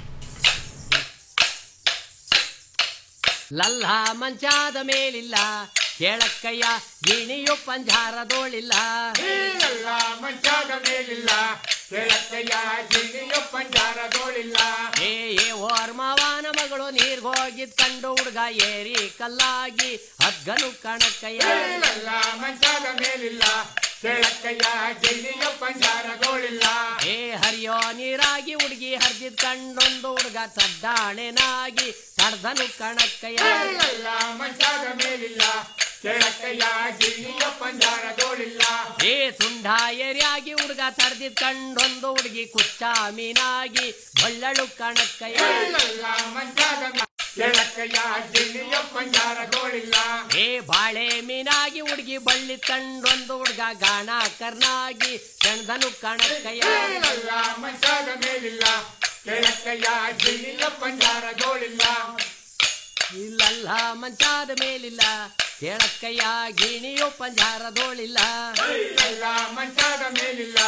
[SPEAKER 10] ಲಲ್ಲ ಮಂಚಾದ ಮೇಲಿಲ್ಲ ಕೇಳಕ್ಕಯ್ಯ ಗಿಣಿಯು ಪಂಜಾರದೋಳಿಲ್ಲ
[SPEAKER 11] ಲಲ್ಲ ಮಂಚಾದ ಮೇಲಿಲ್ಲ ಕೇಳಕ್ಕಯ್ಯ ಗಿಣಿಯು ಪಂಜಾರದೋಳಿಲ್ಲ
[SPEAKER 10] ಏ ಏ ಓರ್ಮವಾನ ಮಗಳು ನೀರ್ಗೋಗಿದ್ ಕಂಡು ಹುಡ್ಗ ಏರಿ ಕಲ್ಲಾಗಿ ಹಗ್ಗನು ಕಣಕ್ಕಯ್ಯ
[SPEAKER 11] ಲಲ್ಲ ಮಂಚಾದ ಮೇಲಿಲ್ಲ ಕೇಳಕ್ಕಯ್ಯ ಗಿಣಿಯು ಪಂಜಾರದೋಳಿಲ್ಲ
[SPEAKER 10] ಏ ಹರಿಯೋ ನೀರಾಗಿ ಹುಡುಗಿ ಹರ್ದಿದ್ ಕಂಡೊಂದು ಹುಡ್ಗ ತಡ್ಡಾಣೆನಾಗಿ ತಡ್ದನು ಕಣಕ್ಕಯ್ಯ
[SPEAKER 11] ಲಲ್ಲ ಮಂಚಾದ ಮೇಲಿಲ್ಲ ಕೇಳಕ್ಕಯ್ಯ ಗಿಣಿಯು ಪಂಜಾರದೋಳಿಲ್ಲ
[SPEAKER 10] ಏ ಸುಂಡ ಏರಿಯಾಗಿ ಹುಡ್ಗ ತಡ್ದಿದ್ ಕಂಡೊಂದು ಹುಡುಗಿ ಕುಚ್ಚಾಮೀನಾಗಿ ಬಳ್ಳಳು ಕಣಕ್ಕಯ್ಯ
[SPEAKER 11] ಲಲ್ಲ ಮಂಚಾದ ಕೇಳಕ್ಕಯ್ಯ ಗಿಣಿಯು ಪಂಜಾರದೋಳಿಲ್ಲ
[SPEAKER 10] ಏ ಬಾಳೆ ಮೀನಾಗಿ ಹುಡುಗಿ ಬಳ್ಳಿ ಕಂಡೊಂದು ಹುಡ್ಗ ಗಾಣ ಕರ್ನಾಗಿ ಸೆಣ್ದನು ಕಣಕ್ಕಯ್ಯ
[SPEAKER 11] ಲಲ್ಲ ಮಂಚಾದ ಮೇಲಿಲ್ಲ ಕೇಳಕ್ಕಯ್ಯ ಗಿಣಿಯು ಪಂಜಾರದೋಳಿಲ್ಲ
[SPEAKER 10] ಇಲ್ಲಲ್ಲ ಮಂಚಾದ ಮೇಲಿಲ್ಲ ಕೇಳಕ್ಕಯ್ಯ ಗಿಣಿಯು ಪಂಜಾರದೋಳಿಲ್ಲ
[SPEAKER 11] ಲಲ್ಲ ಮಂಚಾದ ಮೇಲಿಲ್ಲ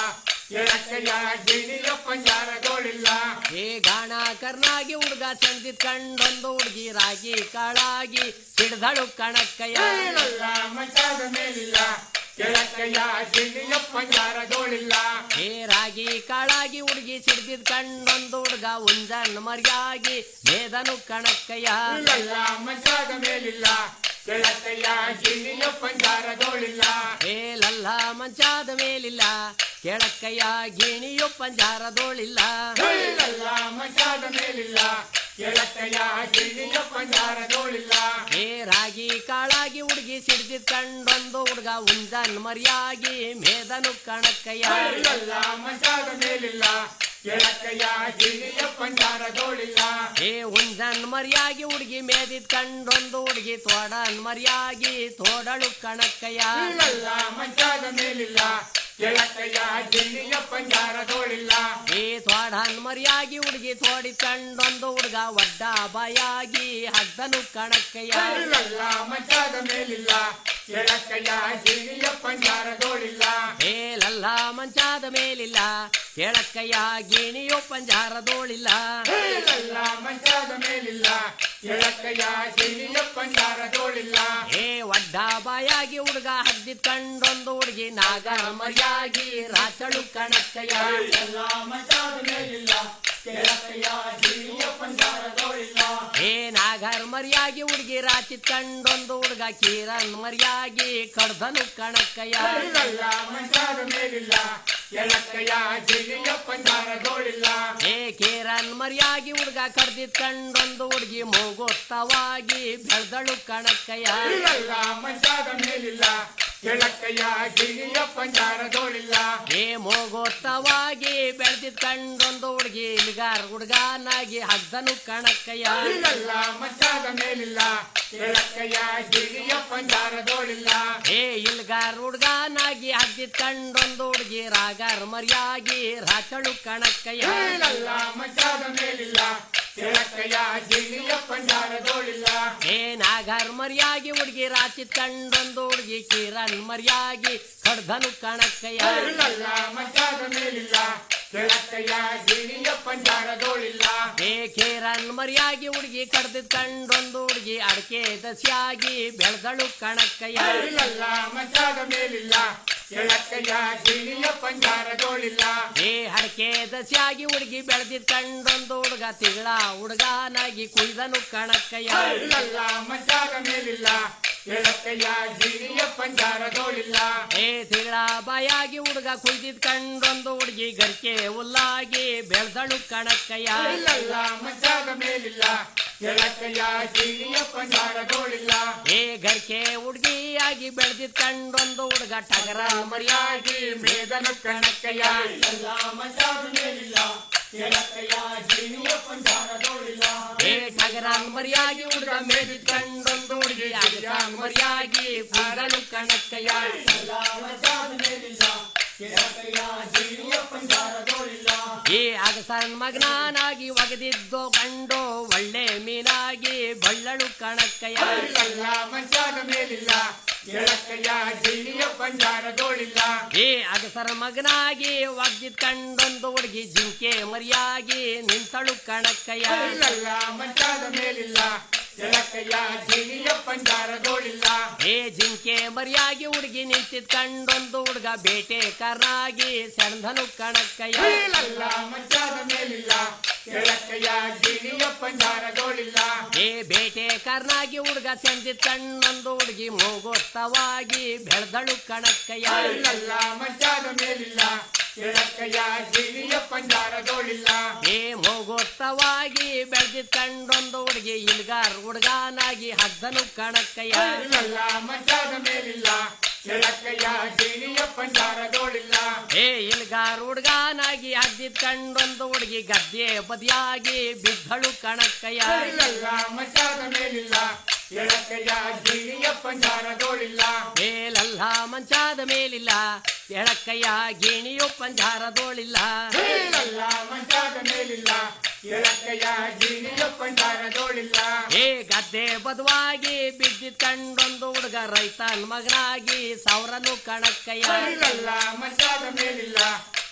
[SPEAKER 11] ಎಳಕಯ್ಯ ಗಿಣಿಯ ಪಂಜಾರದೋಳಿಲ್ಲ
[SPEAKER 10] ಏ ಗಾಣ ಕರ್ನಾಗಿ ಹುಡುಗ ಚಂದಿದ್ ಕಂಡೊಂದು ಹುಡುಗಿ ರಾಗಿ ಕಾಳಾಗಿ ಸಿಡ್ದಳು ಕಣಕ್ಕಯ್ಯ
[SPEAKER 11] ಏಳಲ್ಲ ಮಂಚಾದ ಮೇಲಿಲ್ಲ ಎಳಕಯ್ಯ ಗಿಣಿಯ ಪಂಜಾರದೋಳಿಲ್ಲ
[SPEAKER 10] ಏ ರಾಗಿ ಕಾಳಾಗಿ ಹುಡುಗಿ ಸಿಡ್ದಿದ್ ಕಂಡೊಂದು ಹುಡುಗ ಉಂಜನ್ ಮರ್ಯಾಗಿ ವೇದನು ಕಣಕ್ಕಯ್ಯ
[SPEAKER 11] ಇಲ್ಲಲ್ಲ ಮಂಚಾದ ಮೇಲಿಲ್ಲ ಎಳಕಯ್ಯ ಗಿಣಿಯ ಪಂಜಾರದೋಳಿಲ್ಲ
[SPEAKER 10] ಏ ಲಲ್ಲ ಮಂಚಾದ ಮೇಲಿಲ್ಲ ಕೆಳಕ್ಕಯ್ಯ ಗಿಣಿಯು ಪಂಜಾರದೋಳಿಲ್ಲ
[SPEAKER 11] ಇಲ್ಲಲ್ಲ ಮಂಚಾದ ಮೇಲಿಲ್ಲ ಎಳಕಯ್ಯ ಗಿಣಿಯ ಪಂಜಾರದೋಳಿಲ್ಲ
[SPEAKER 10] ಏ ರಾಗಿ ಕಾಳಾಗಿ ಹುಡುಗಿ ಸಿಡ್ದಿದ್ ಕಂಡೊಂದು ಹುಡುಗ ಉಂಜನ್ ಮರ್ಯಾಗಿ ಮೇದನು ಕಣಕ್ಕಯ್ಯ
[SPEAKER 11] ಇಲ್ಲಲ್ಲ ಮಂಚಾದ ಮೇಲಿಲ್ಲ ಎಳಕಯ್ಯ ಗಿಣಿಯ ಪಂಜಾರದೋಳಿಲ್ಲ
[SPEAKER 10] ಏ ಉಂಜನ್ ಮರ್ಯಾಗಿ ಹುಡುಗಿ ಮೇದಿದ್ ಕಂಡೊಂದು ಹುಡುಗಿ ತೋಡನ್ ಮರ್ಯಾಗಿ ತೋಡಳು ಕಣಕ್ಕಯ್ಯ
[SPEAKER 11] ಇಲ್ಲಲ್ಲ ಮಂಚಾದ ಮೇಲಿಲ್ಲ ಎಳಕಯ್ಯ ಗಿಣಿಯ ಪಂಜಾರದೋಳಿಲ್ಲ
[SPEAKER 10] ಏ ತೋಡನ್ ಮರ್ಯಾಗಿ ಹುಡುಗಿ ತೋಡಿ ಕಂಡೊಂದು ಹುಡುಗ ಒಡ್ಡ ಬಾಯಾಗಿ ಹಗ್ದನು ಕಣಕ್ಕಯ್ಯ
[SPEAKER 11] ಇಲ್ಲಲ್ಲ ಮಂಚಾದ ಮೇಲಿಲ್ಲ ಎಳಕಯ್ಯ ಗಿಣಿಯ ಪಂಜಾರದೋಳಿಲ್ಲ
[SPEAKER 10] ಏ ಲಲ್ಲ ಮಂಚಾದ ಮೇಲಿಲ್ಲ ಕೆಳಕ್ಕಯ್ಯ ಗಿಣಿಯು ಪಂಜಾರದೋಳಿಲ್ಲ
[SPEAKER 11] ಇಲ್ಲಲ್ಲ ಮಂಚಾದ ಮೇಲಿಲ್ಲ ಎಳಕಯ್ಯ ಗಿಣಿಯ ಪಂಜಾರದೋಳಿಲ್ಲ
[SPEAKER 10] ಏ ಒಡ್ಡ ಬಾಯಾಗಿ ಹುಡುಗ ಹದ್ದಿದ್ ಕಂಡೊಂದು ಹುಡುಗಿ ನಾಗರ ಮರ್ಯಾಗಿ ರಾಚಳು ಕಣಕ್ಕಯ್ಯ
[SPEAKER 11] ಎಲ್ಲ ಮಂಚಾದ ಮೇಲಿಲ್ಲ ಎಳಕಯ್ಯ ಗಿಣಿಯ ಪಂಜಾರದೋಳಿಲ್ಲ
[SPEAKER 10] ಏ ನಾಗರ್ ಮರ್ಯಾಗಿ ಹುಡುಗಿ ರಾಚಿತ್ ಕಂಡೊಂದು ಹುಡುಗ ಕೀರನ್ ಮರ್ಯಾಗಿ ಕಡ್ದನು ಕಣಕ್ಕಯ್ಯ
[SPEAKER 11] ಇಲ್ಲಲ್ಲ ಮಂಚಾದ ಮೇಲಿಲ್ಲ ಎಳಕಯ್ಯ ಗಿಣಿಯ ಪಂಜಾರದೋಳಿಲ್ಲ
[SPEAKER 10] ಏ ಕೀರನ್ ಮರ್ಯಾಗಿ ಹುಡುಗ ಕಡ್ದಿದ್ ಕಂಡೊಂದು ಹುಡುಗಿ ಮೂಗೊತ್ತವಾಗಿ ಬೆಳ್ದಳು ಕಣಕ್ಕಯ್ಯ
[SPEAKER 11] ಇಲ್ಲಲ್ಲ ಮಂಚಾದ ಮೇಲಿಲ್ಲ ಎಳಕಯ್ಯ ಗಿಣಿಯ ಪಂಜಾರದೋಳಿಲ್ಲ
[SPEAKER 10] ಏ ಮೂಗೊತ್ತವಾಗಿ ಬೆಳ್ದಿದ್ ಕಂಡೊಂದು ಹುಡುಗಿ ಇಲ್ಗಾರ್ ಹುಡುಗನಾಗಿ ಹಗ್ದನು ಕಣಕ್ಕಯ್ಯ
[SPEAKER 11] ಇಲ್ಲಲ್ಲ ಮಂಚಾದ ಮೇಲಿಲ್ಲ ಎಳಕಯ್ಯ ಗಿಣಿಯ ಪಂಜಾರದೋಳಿಲ್ಲ
[SPEAKER 10] ಏ ಇಲ್ಗಾರ್ ಹುಡುಗನಾಗಿ ಹಗ್ದಿದ್ ಕಂಡೊಂದು ಹುಡುಗಿ ರಾಗರ್ ಮರ್ಯಾಗಿ ರಾಚಳು ಕಣಕ್ಕಯ್ಯ
[SPEAKER 11] ಇಲ್ಲಲ್ಲ ಮಂಚಾದ ಮೇಲಿಲ್ಲ ಎಳಕಯ್ಯ ಗಿಣಿಯ ಪಂಜಾರದೋಳಿಲ್ಲ
[SPEAKER 10] ಏ ನಾಗರ್ ಮರ್ಯಾಗಿ ಹುಡುಗಿ ರಾಚಿತ್ ಕಂಡೊಂದು ಹುಡುಗಿ ಕಿರಣ್ ಮರ್ಯಾಗಿ ಕಡ್ದನು ಕಣಕ್ಕಯ್ಯ
[SPEAKER 11] ಇಲ್ಲಲ್ಲ ಮಂಚಾದ ಮೇಲಿಲ್ಲ ಎಳಕಯ್ಯ ಗಿಣಿಯ ಪಂಜಾರದೋಳಿಲ್ಲ
[SPEAKER 10] ಏ ಕಿರಣ್ ಮರ್ಯಾಗಿ ಹುಡುಗಿ ಕಡ್ದಿದ್ ಕಂಡೊಂದು ಹುಡುಗಿ ಅಡಕೆ ದಸಿಯಾಗಿ ಬೆಳ್ದಳು ಕಣಕ್ಕಯ್ಯ
[SPEAKER 11] ಇಲ್ಲಲ್ಲ ಮಂಚಾದ ಮೇಲಿಲ್ಲ ಎಳಕಯ್ಯ ಗಿಣಿಯ ಪಂಜಾರದೋಳಿಲ್ಲ
[SPEAKER 10] ಏ ಅಡಕೆ ದಸಿಯಾಗಿ ಹುಡುಗಿ ಬೆಳೆದಿದ್ ಕಂಡೊಂದು ಹುಡುಗ ತಿಗಳ ಹುಡುಗನಾಗಿ ಕುಯ್ದನು ಕಣಕ್ಕಯ್ಯ
[SPEAKER 11] ಇಲ್ಲಲ್ಲ ಮಂಚಾದ ಮೇಲಿಲ್ಲ ಎಳಕಯ್ಯ ಗಿಣಿಯ ಪಂಜಾರದೋಳಿಲ್ಲ
[SPEAKER 10] ಏ ತಿಗಳ ಬಾಯಾಗಿ ಹುಡುಗ ಕುಯ್ದಿದ್ ಕಂಡೊಂದು ಹುಡುಗಿ ಗರ್ಕೆ ಹುಲ್ಲಾಗಿ ಬೆಳ್ದಳು ಕಣಕ್ಕಯ್ಯ
[SPEAKER 11] ಇಲ್ಲಲ್ಲ ಮಂಚಾದ ಮೇಲಿಲ್ಲ ಎಳಕಯ್ಯ ಗಿಣಿಯ ಪಂಜಾರದೋಳಿಲ್ಲ
[SPEAKER 10] ಏ ಗರ್ಕೆ ಹುಡುಗಿಯಾಗಿ ಬೆಳೆದಿದ್ ಕಂಡೊಂದು ಹುಡುಗ ಟಗರ ಮರಿಯಾಗಿ
[SPEAKER 11] ಮೇದನ ಕಣಕಯ್ಯ ಎಲ್ಲ ಮಂಚಾದ ಮೇಲಿಲ್ಲ ಎಳಕಯ್ಯ ಗಿಣಿಯ ಪಂಜಾರದೋಳಿಲ್ಲ
[SPEAKER 10] ಏ ಟಗರ ಮರಿಯಾಗಿ ಹುಡುಗ ಮೇದಿದ್ ಕಂಡೊಂದು ಹುಡುಗಿ ಅಗರ ಮರಿಯಾಗಿ ಕೂದಲು ಕಣಕ್ಕಯ್ಯ
[SPEAKER 11] ಎಲ್ಲ ಮಂಚಾದ ಮೇಲಿಲ್ಲ ಎಳಕಯ್ಯ ಗಿಣಿಯ ಪಂಜಾರದೋಳಿಲ್ಲ
[SPEAKER 10] ಈ ಅಗಸನ್ ಮಗನಾಗಿ ಒಗೆದಿದ್ದು ಕಂಡು ಒಳ್ಳೆ ಮೀನಾಗಿ ಬಳ್ಳಳು ಕಣಕ್ಕಯ್ಯ
[SPEAKER 11] ಎಲ್ಲ ಮಂಚಾದ ಮೇಲಿಲ್ಲ ಎಳಕಯ್ಯ ಗಿಣಿಯ ಪಂಜಾರದೋಳಿಲ್ಲ
[SPEAKER 10] ಈ ಅಗಸರ ಮಗನಾಗಿ ಒಗ್ದಿದ್ ಕಂಡೊಂದು ಹುಡುಗಿ ಜಿಂಕೆ ಮರಿಯಾಗಿ ನಿಂತಳು ಕಣಕ್ಕಯ್ಯ
[SPEAKER 11] ಇಲ್ಲಲ್ಲ ಮಂಚಾದ ಮೇಲಿಲ್ಲ ಎಳಕಯ್ಯ ಗಿಣಿಯ ಪಂಜಾರದೋಳಿಲ್ಲ
[SPEAKER 10] ಏ ಜಿಂಕೆ ಮರಿಯಾಗಿ ಹುಡುಗಿ ನಿಂತಿದ್ ಕಂಡೊಂದು ಹುಡುಗ ಬೇಟೆ ಕರ್ನಾಗಿ ಸೆಣಧನು ಕಣಕ್ಕಯ್ಯ
[SPEAKER 11] ಇಲ್ಲಲ್ಲ ಮಂಚಾದ ಮೇಲಿಲ್ಲ ಎಳಕಯ್ಯ ಗಿಣಿಯ ಪಂಜಾರದೋಳಿಲ್ಲ
[SPEAKER 10] ಏ ಬೇಟೆ ಕರ್ನಾಗಿ ಹುಡುಗ ಸೆಂದಿದ್ ಕಣ್ಣೊಂದು ಹುಡುಗಿ ಮೂಗೊತ್ತವಾಗಿ ಬೆಳ್ದಳು ಕಣಕ್ಕಯ್ಯ
[SPEAKER 11] ಇಲ್ಲಲ್ಲ ಮಂಚಾದ ಮೇಲಿಲ್ಲ ಎಳಕಯ್ಯ ಗಿಣಿಯ ಪಂಜಾರದೋಳಿಲ್ಲ
[SPEAKER 10] ಏ ಮೂಗೊತ್ತವಾಗಿ ಬೆಳ್ದಿದ್ ಕಂಡೊಂದು ಹುಡುಗಿ ಇಲ್ಗಾರ್ ಹುಡುಗನಾಗಿ ಹಗ್ದನು ಕಣಕ್ಕಯ್ಯ
[SPEAKER 11] ಇಲ್ಲಲ್ಲ ಮಂಚಾದ ಮೇಲಿಲ್ಲ ಎಳಕಯ್ಯ ಗಿಣಿಯ ಪಂಜಾರದೋಳಿಲ್ಲ
[SPEAKER 10] ಏ ಇಲ್ಗಾರ್ ಹುಡುಗನಾಗಿ ಹಗ್ದಿದ್ ಕಂಡೊಂದು ಹುಡುಗಿ ಗದ್ದೆ ಬದಿಯಾಗಿ ಬಿದ್ದಳು ಕಣಕ್ಕಯ್ಯ
[SPEAKER 11] ಇಲ್ಲಲ್ಲ ಮಂಚಾದ ಮೇಲಿಲ್ಲ ಎಳಕಯ್ಯ ಗಿಣಿಯ ಪಂಜಾರದೋಳಿಲ್ಲ
[SPEAKER 10] ಮೇಲಲ್ಲ ಮಂಚಾದ ಮೇಲಿಲ್ಲ ಎಳಕ್ಕಯ್ಯ ಗಿಣಿಯು ಪಂಜಾರದೋಳಿಲ್ಲ
[SPEAKER 11] ಇಲ್ಲಲ್ಲ ಮಂಚಾದ ಮೇಲಿಲ್ಲ ಎಳಕಯ್ಯ ಗಿಣಿಯ ಪಂಜಾರದೋಳಿಲ್ಲ
[SPEAKER 10] ಏ ಗದ್ದೆ ಬದವಾಗಿ ಬಿದ್ದಿದ್ ಕಂಡೊಂದು ಹುಡುಗ ರೈತನ್ ಮಗನಾಗಿ ಸೌರನು ಕಣಕ್ಕಯ್ಯ
[SPEAKER 11] ಇಲ್ಲಲ್ಲ ಮಂಚಾದ ಮೇಲಿಲ್ಲ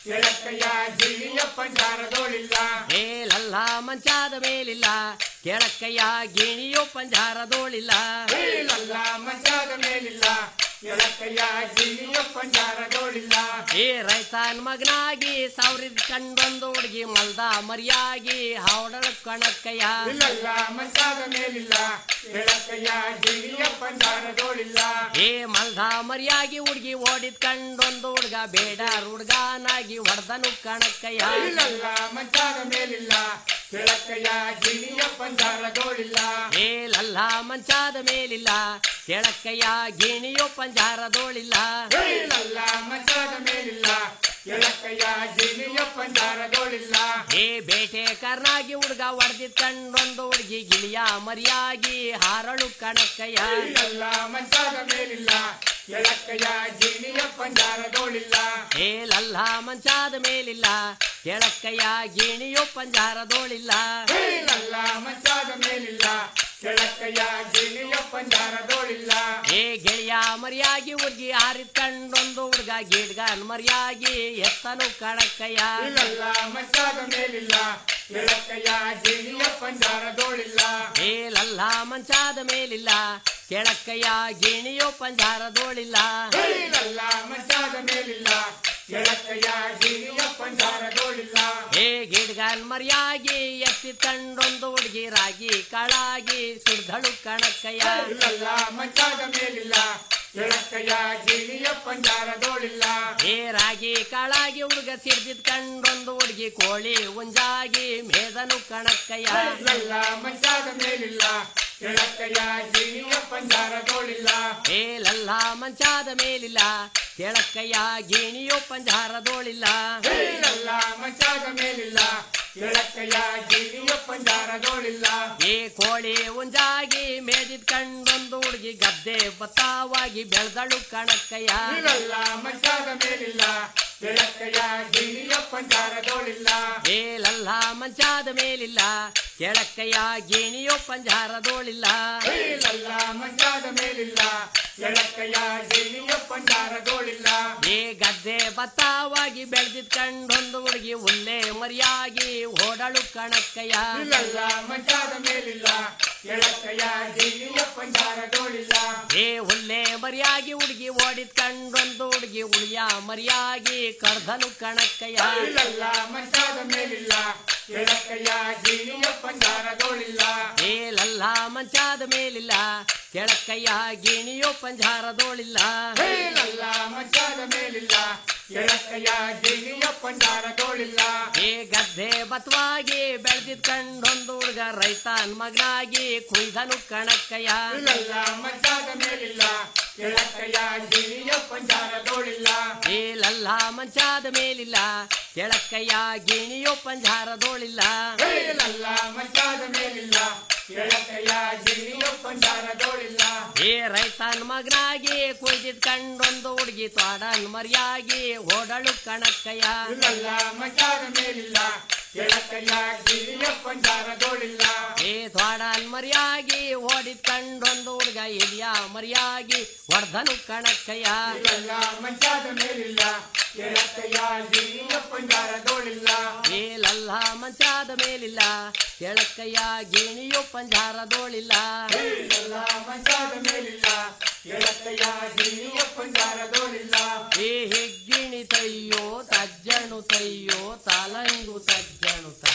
[SPEAKER 11] ಎಳಕಯ್ಯ ಗಿಣಿಯ ಪಂಜಾರದೋಳಿಲ್ಲ
[SPEAKER 10] ಏ ಲಲ್ಲ ಮಂಚಾದ ಮೇಲಿಲ್ಲ ಕೆಳಕ್ಕಯ್ಯ ಗಿಣಿಯೋ ಪಂಜಾರದೋಳಿಲ್ಲ
[SPEAKER 11] ಲಲ್ಲ ಮಂಚಾದ ಮೇಲಿಲ್ಲ ಎಳಕಯ್ಯ ಗಿಣಿಯ ಪಂಜಾರದೋಳಿಲ್ಲ
[SPEAKER 10] ಏ ರೈತನ್ ಮಗನಾಗಿ ಸಾವಿರದ ಕಂಡೊಂದು ಹುಡುಗಿ ಮಲ್ದ ಮರಿಯಾಗಿ ಹಾವಡಳ ಕಣಕ್ಕಯ್ಯ
[SPEAKER 11] ಇಲ್ಲಲ್ಲ ಮಂಚಾದ ಮೇಲಿಲ್ಲ ಎಳಕಯ್ಯ ಗಿಣಿಯ ಪಂಜಾರದೋಳಿಲ್ಲ
[SPEAKER 10] ಏ ಮಲ್ದ ಮರಿಯಾಗಿ ಹುಡುಗಿ ಓಡಿದ್ ಕಂಡೊಂದು ಹುಡುಗ ಬೇಡ ಹುಡುಗನಾಗಿ ಹೊಡೆದನು ಕಣಕ್ಕಯ್ಯ
[SPEAKER 11] ಇಲ್ಲಲ್ಲ ಮಂಚಾದ ಮೇಲಿಲ್ಲ ಎಳಕಯ್ಯ ಗಿಣಿಯ ಪಂಜಾರದೋಳಿಲ್ಲ
[SPEAKER 10] ಏ ಲಲ್ಲ ಮಂಚಾದ ಮೇಲಿಲ್ಲ ಕೆಳಕ್ಕಯ್ಯ ಗಿಣಿಯೋ ಪಂಜಾರದೋಳಿಲ್ಲ
[SPEAKER 11] ಇಲ್ಲಲ್ಲ ಮಂಚಾದ ಮೇಲಿಲ್ಲ ಎಳಕಯ್ಯ ಗಿಣಿಯ ಪಂಜಾರದೋಳಿಲ್ಲ
[SPEAKER 10] ಏ ಬೇಟೆ ಕರ್ನಾಗಿ ಹುಡುಗ ಹೊಡೆದಿದ್ ಕಂಡೊಂದು ಹುಡುಗಿ ಗಿಳಿಯ ಮರಿಯಾಗಿ ಹಾರಳು ಕಣಕ್ಕಯ್ಯ
[SPEAKER 11] ಇಲ್ಲಲ್ಲ ಮಂಚಾದ ಮೇಲಿಲ್ಲ ಎಳಕಯ್ಯ ಗಿಣಿಯ ಪಂಜಾರದೋಳಿಲ್ಲ
[SPEAKER 10] ಏ ಲಲ್ಲ ಮಂಚಾದ ಮೇಲಿಲ್ಲ ಕೆಳಕ್ಕಯ್ಯ ಗಿಣಿಯೋ ಪಂಜಾರದೋಳಿಲ್ಲ
[SPEAKER 11] ಇಲ್ಲಲ್ಲ ಮಂಚಾದ ಮೇಲಿಲ್ಲ ಎಳಕಯ್ಯ ಗಿಣಿಯ ಪಂಜಾರದೋಳಿಲ್ಲ
[SPEAKER 10] ಏ ಗೆಳೆಯ ಮರಿಯಾಗಿ ಹುಡುಗಿ ಹಾರಿದ್ ಕಂಡೊಂದು ಹುಡುಗ ಗಿಡ್ಗನ್ ಮರಿಯಾಗಿ ಎತ್ತನು ಕಣಕ್ಕಯ್ಯ
[SPEAKER 11] ಇಲ್ಲಲ್ಲ ಮಂಚಾದ ಮೇಲಿಲ್ಲ ಎಳಕಯ್ಯ ಗಿಣಿಯ ಪಂಜಾರದೋಳಿಲ್ಲ
[SPEAKER 10] ಏ ಲಲ್ಲ ಮಂಚಾದ ಮೇಲಿಲ್ಲ ಕೆಳಕ್ಕಯ್ಯ ಗಿಣಿಯೋ ಪಂಜಾರದೋಳಿಲ್ಲ
[SPEAKER 11] ಇಲ್ಲಲ್ಲ ಮಂಚಾದ ಮೇಲಿಲ್ಲ ಎಳಕಯ್ಯ ಗಿಣಿಯ ಪಂಜಾರದೋಳಿಲ್ಲ
[SPEAKER 10] ಏ ಗಿಡ್ಗನ್ ಮರಿಯಾಗಿ ಎತ್ತಿ ಕಂಡೊಂದು ಹುಡುಗಿ ರಾಗಿ ಕಾಳಾಗಿ ಸುಡ್ದಳು ಕಣಕ್ಕಯ್ಯ
[SPEAKER 11] ಇಲ್ಲಲ್ಲ ಮಂಚಾದ ಮೇಲಿಲ್ಲ ಎಳಕಯ್ಯ ಗಿಣಿಯ ಪಂಜಾರದೋಳಿಲ್ಲ
[SPEAKER 10] ಏ ರಾಗಿ ಕಾಳಾಗಿ ಹುಡುಗ ಸಿಡ್ದಿದ್ ಕಂಡೊಂದು ಹುಡುಗಿ ಕೋಳಿ ಉಂಜಾಗಿ ಮೇದನು ಕಣಕ್ಕಯ್ಯ
[SPEAKER 11] ಇಲ್ಲಲ್ಲ ಮಂಚಾದ ಮೇಲಿಲ್ಲ ಎಳಕಯ್ಯ ಗಿಣಿಯ ಪಂಜಾರದೋಳಿಲ್ಲ
[SPEAKER 10] ಏ ಲಲ್ಲ ಮಂಚಾದ ಮೇಲಿಲ್ಲ ಕೆಳಕ್ಕಯ್ಯ ಗಿಣಿಯೋ ಪಂಜಾರದೋಳಿಲ್ಲ
[SPEAKER 11] ಇಲ್ಲಲ್ಲ ಮಂಚಾದ ಮೇಲಿಲ್ಲ ಎಳಕಯ್ಯ ಗಿಣಿಯ ಪಂಜಾರದೋಳಿಲ್ಲ
[SPEAKER 10] ಏ ಕೋಳಿ ಉಂಜಾಗಿ ಮೇದಿದ್ ಕಂಡೊಂದು ಹುಡುಗಿ ಗದ್ದೆ ಬತ್ತಾವಾಗಿ ಬೆಳೆದಳು ಕಣಕ್ಕಯ್ಯ
[SPEAKER 11] ಇಲ್ಲಲ್ಲ ಮಂಚಾದ ಮೇಲಿಲ್ಲ ಎಳಕಯ್ಯ ಗಿಣಿಯ ಪಂಜಾರದೋಳಿಲ್ಲ
[SPEAKER 10] ಏ ಲಲ್ಲ ಮಂಚಾದ ಮೇಲಿಲ್ಲ ಕೆಳಕ್ಕಯ್ಯ ಗಿಣಿಯೋ ಪಂಜಾರದೋಳಿಲ್ಲ
[SPEAKER 11] ಇಲ್ಲಲ್ಲ ಮಂಚಾದ ಮೇಲಿಲ್ಲ ಎಳಕಯ್ಯ ಗಿಣಿಯ ಪಂಜಾರದೋಳಿಲ್ಲ
[SPEAKER 10] ಏ ಗದ್ದೆ ಬತ್ತಾವಾಗಿ ಬೆಳೆದಿದ್ ಕಂಡೊಂದು ಹುಡುಗಿ ಹುಲ್ಲೆ ಮರಿಯಾಗಿ ಓಡಳು ಕಣಕ್ಕಯ್ಯ
[SPEAKER 11] ಇಲ್ಲಲ್ಲ ಮಂಚಾದ ಮೇಲಿಲ್ಲ ಎಳಕಯ್ಯ ಗಿಣಿಯ ಪಂಜಾರದೋಳಿಲ್ಲ
[SPEAKER 10] ಏ ಹುಲ್ಲೆ ಮರಿಯಾಗಿ ಹುಡುಗಿ ಓಡಿದ್ ಕಂಡೊಂದು ಹುಡುಗಿ ಉಳಿಯ ಮರಿಯಾಗಿ ಕಡ್ದನು ಕಣಕ್ಕಯ್ಯ
[SPEAKER 11] ಇಲ್ಲಲ್ಲ ಮಂಚಾದ ಮೇಲಿಲ್ಲ ಎಳಕಯ್ಯ ಗಿಣಿಯ ಪಂಜಾರದೋಳಿಲ್ಲ
[SPEAKER 10] ಏ ಲಲ್ಲ ಮಂಚಾದ ಮೇಲಿಲ್ಲ ಕೆಳಕ್ಕಯ್ಯ ಗಿಣಿಯೋ ಪಂಜಾರದೋಳಿಲ್ಲ
[SPEAKER 11] ಇಲ್ಲಲ್ಲ ಮಂಚಾದ ಮೇಲಿಲ್ಲ ಎಳಕಯ್ಯ ಗಿಣಿಯ ಪಂಜಾರದೋಳಿಲ್ಲ
[SPEAKER 10] ಏ ಗದ್ದೆ ಬತ್ವಾಗಿ ಬೆಳೆದಿದ್ ಕಂಡೊಂದು ಹುಡುಗ ರೈತನ್ ಮಗನಾಗಿ ಕುಯ್ದನು ಕಣಕ್ಕಯ್ಯ
[SPEAKER 11] ಇಲ್ಲಲ್ಲ ಮಂಚಾದ ಮೇಲಿಲ್ಲ ಎಳಕಯ್ಯ ಗಿಣಿಯ ಪಂಜಾರದೋಳಿಲ್ಲ
[SPEAKER 10] ಏ ಲಲ್ಲ ಮಂಚಾದ ಮೇಲಿಲ್ಲ ಕೆಳಕ್ಕಯ್ಯ ಗಿಣಿಯೋ ಪಂಜಾರದೋಳಿಲ್ಲ
[SPEAKER 11] ಇಲ್ಲಲ್ಲ ಮಂಚಾದ ಮೇಲಿಲ್ಲ ಎಳಕಯ್ಯ ಗಿಣಿಯ ಪಂಜಾರದೋಳಿಲ್ಲ
[SPEAKER 10] ಏ ರೈತನ್ ಮಗನಾಗಿ ಕುಯ್ದಿದ್ ಕಂಡೊಂದು ಹುಡುಗಿ ತ್ವಾಡನ್ ಮರಿಯಾಗಿ ಓಡಳು ಕಣಕ್ಕಯ್ಯ
[SPEAKER 11] ಇಲ್ಲಲ್ಲ ಮಂಚಾದ ಮೇಲಿಲ್ಲ ಎಳಕಯ್ಯ ಗಿಣಿಯ ಪಂಜಾರದೋಳಿಲ್ಲ
[SPEAKER 10] ಏ ತ್ವಾಡನ್ ಮರಿಯಾಗಿ ಓಡಿದ್ ಕಂಡೊಂದು ಹುಡುಗ ಹಿರಿಯ ಮರಿಯಾಗಿ ಹೊಡ್ದನು ಕಣಕ್ಕಯ್ಯ
[SPEAKER 11] ಇಲ್ಲಲ್ಲ ಮಂಚಾದ ಮೇಲಿಲ್ಲ ಎಳಕಯ್ಯ ಗಿಣಿಯ ಪಂಜಾರದೋಳಿಲ್ಲ
[SPEAKER 10] ಏ ಲಲ್ಲ ಮಂಚಾದ ಮೇಲಿಲ್ಲ ಕೆಳಕ್ಕಯ್ಯ ಗಿಣಿಯೋ ಪಂಜಾರದೋಳಿಲ್ಲ
[SPEAKER 11] ಇಲ್ಲಲ್ಲ ಮಂಚಾದ ಮೇಲಿಲ್ಲ ಎಳಕಯ್ಯ ಗಿಣಿಯ ಪಂಜಾರದೋಳಿಲ್ಲ
[SPEAKER 10] ಏ ಹೆಗ್ಗಿಣಿ ತಯ್ಯೋ ತಜ್ಜಣು ತಯ್ಯೋ ತಾಲಂಗು ತಜ್ಜಣು ತ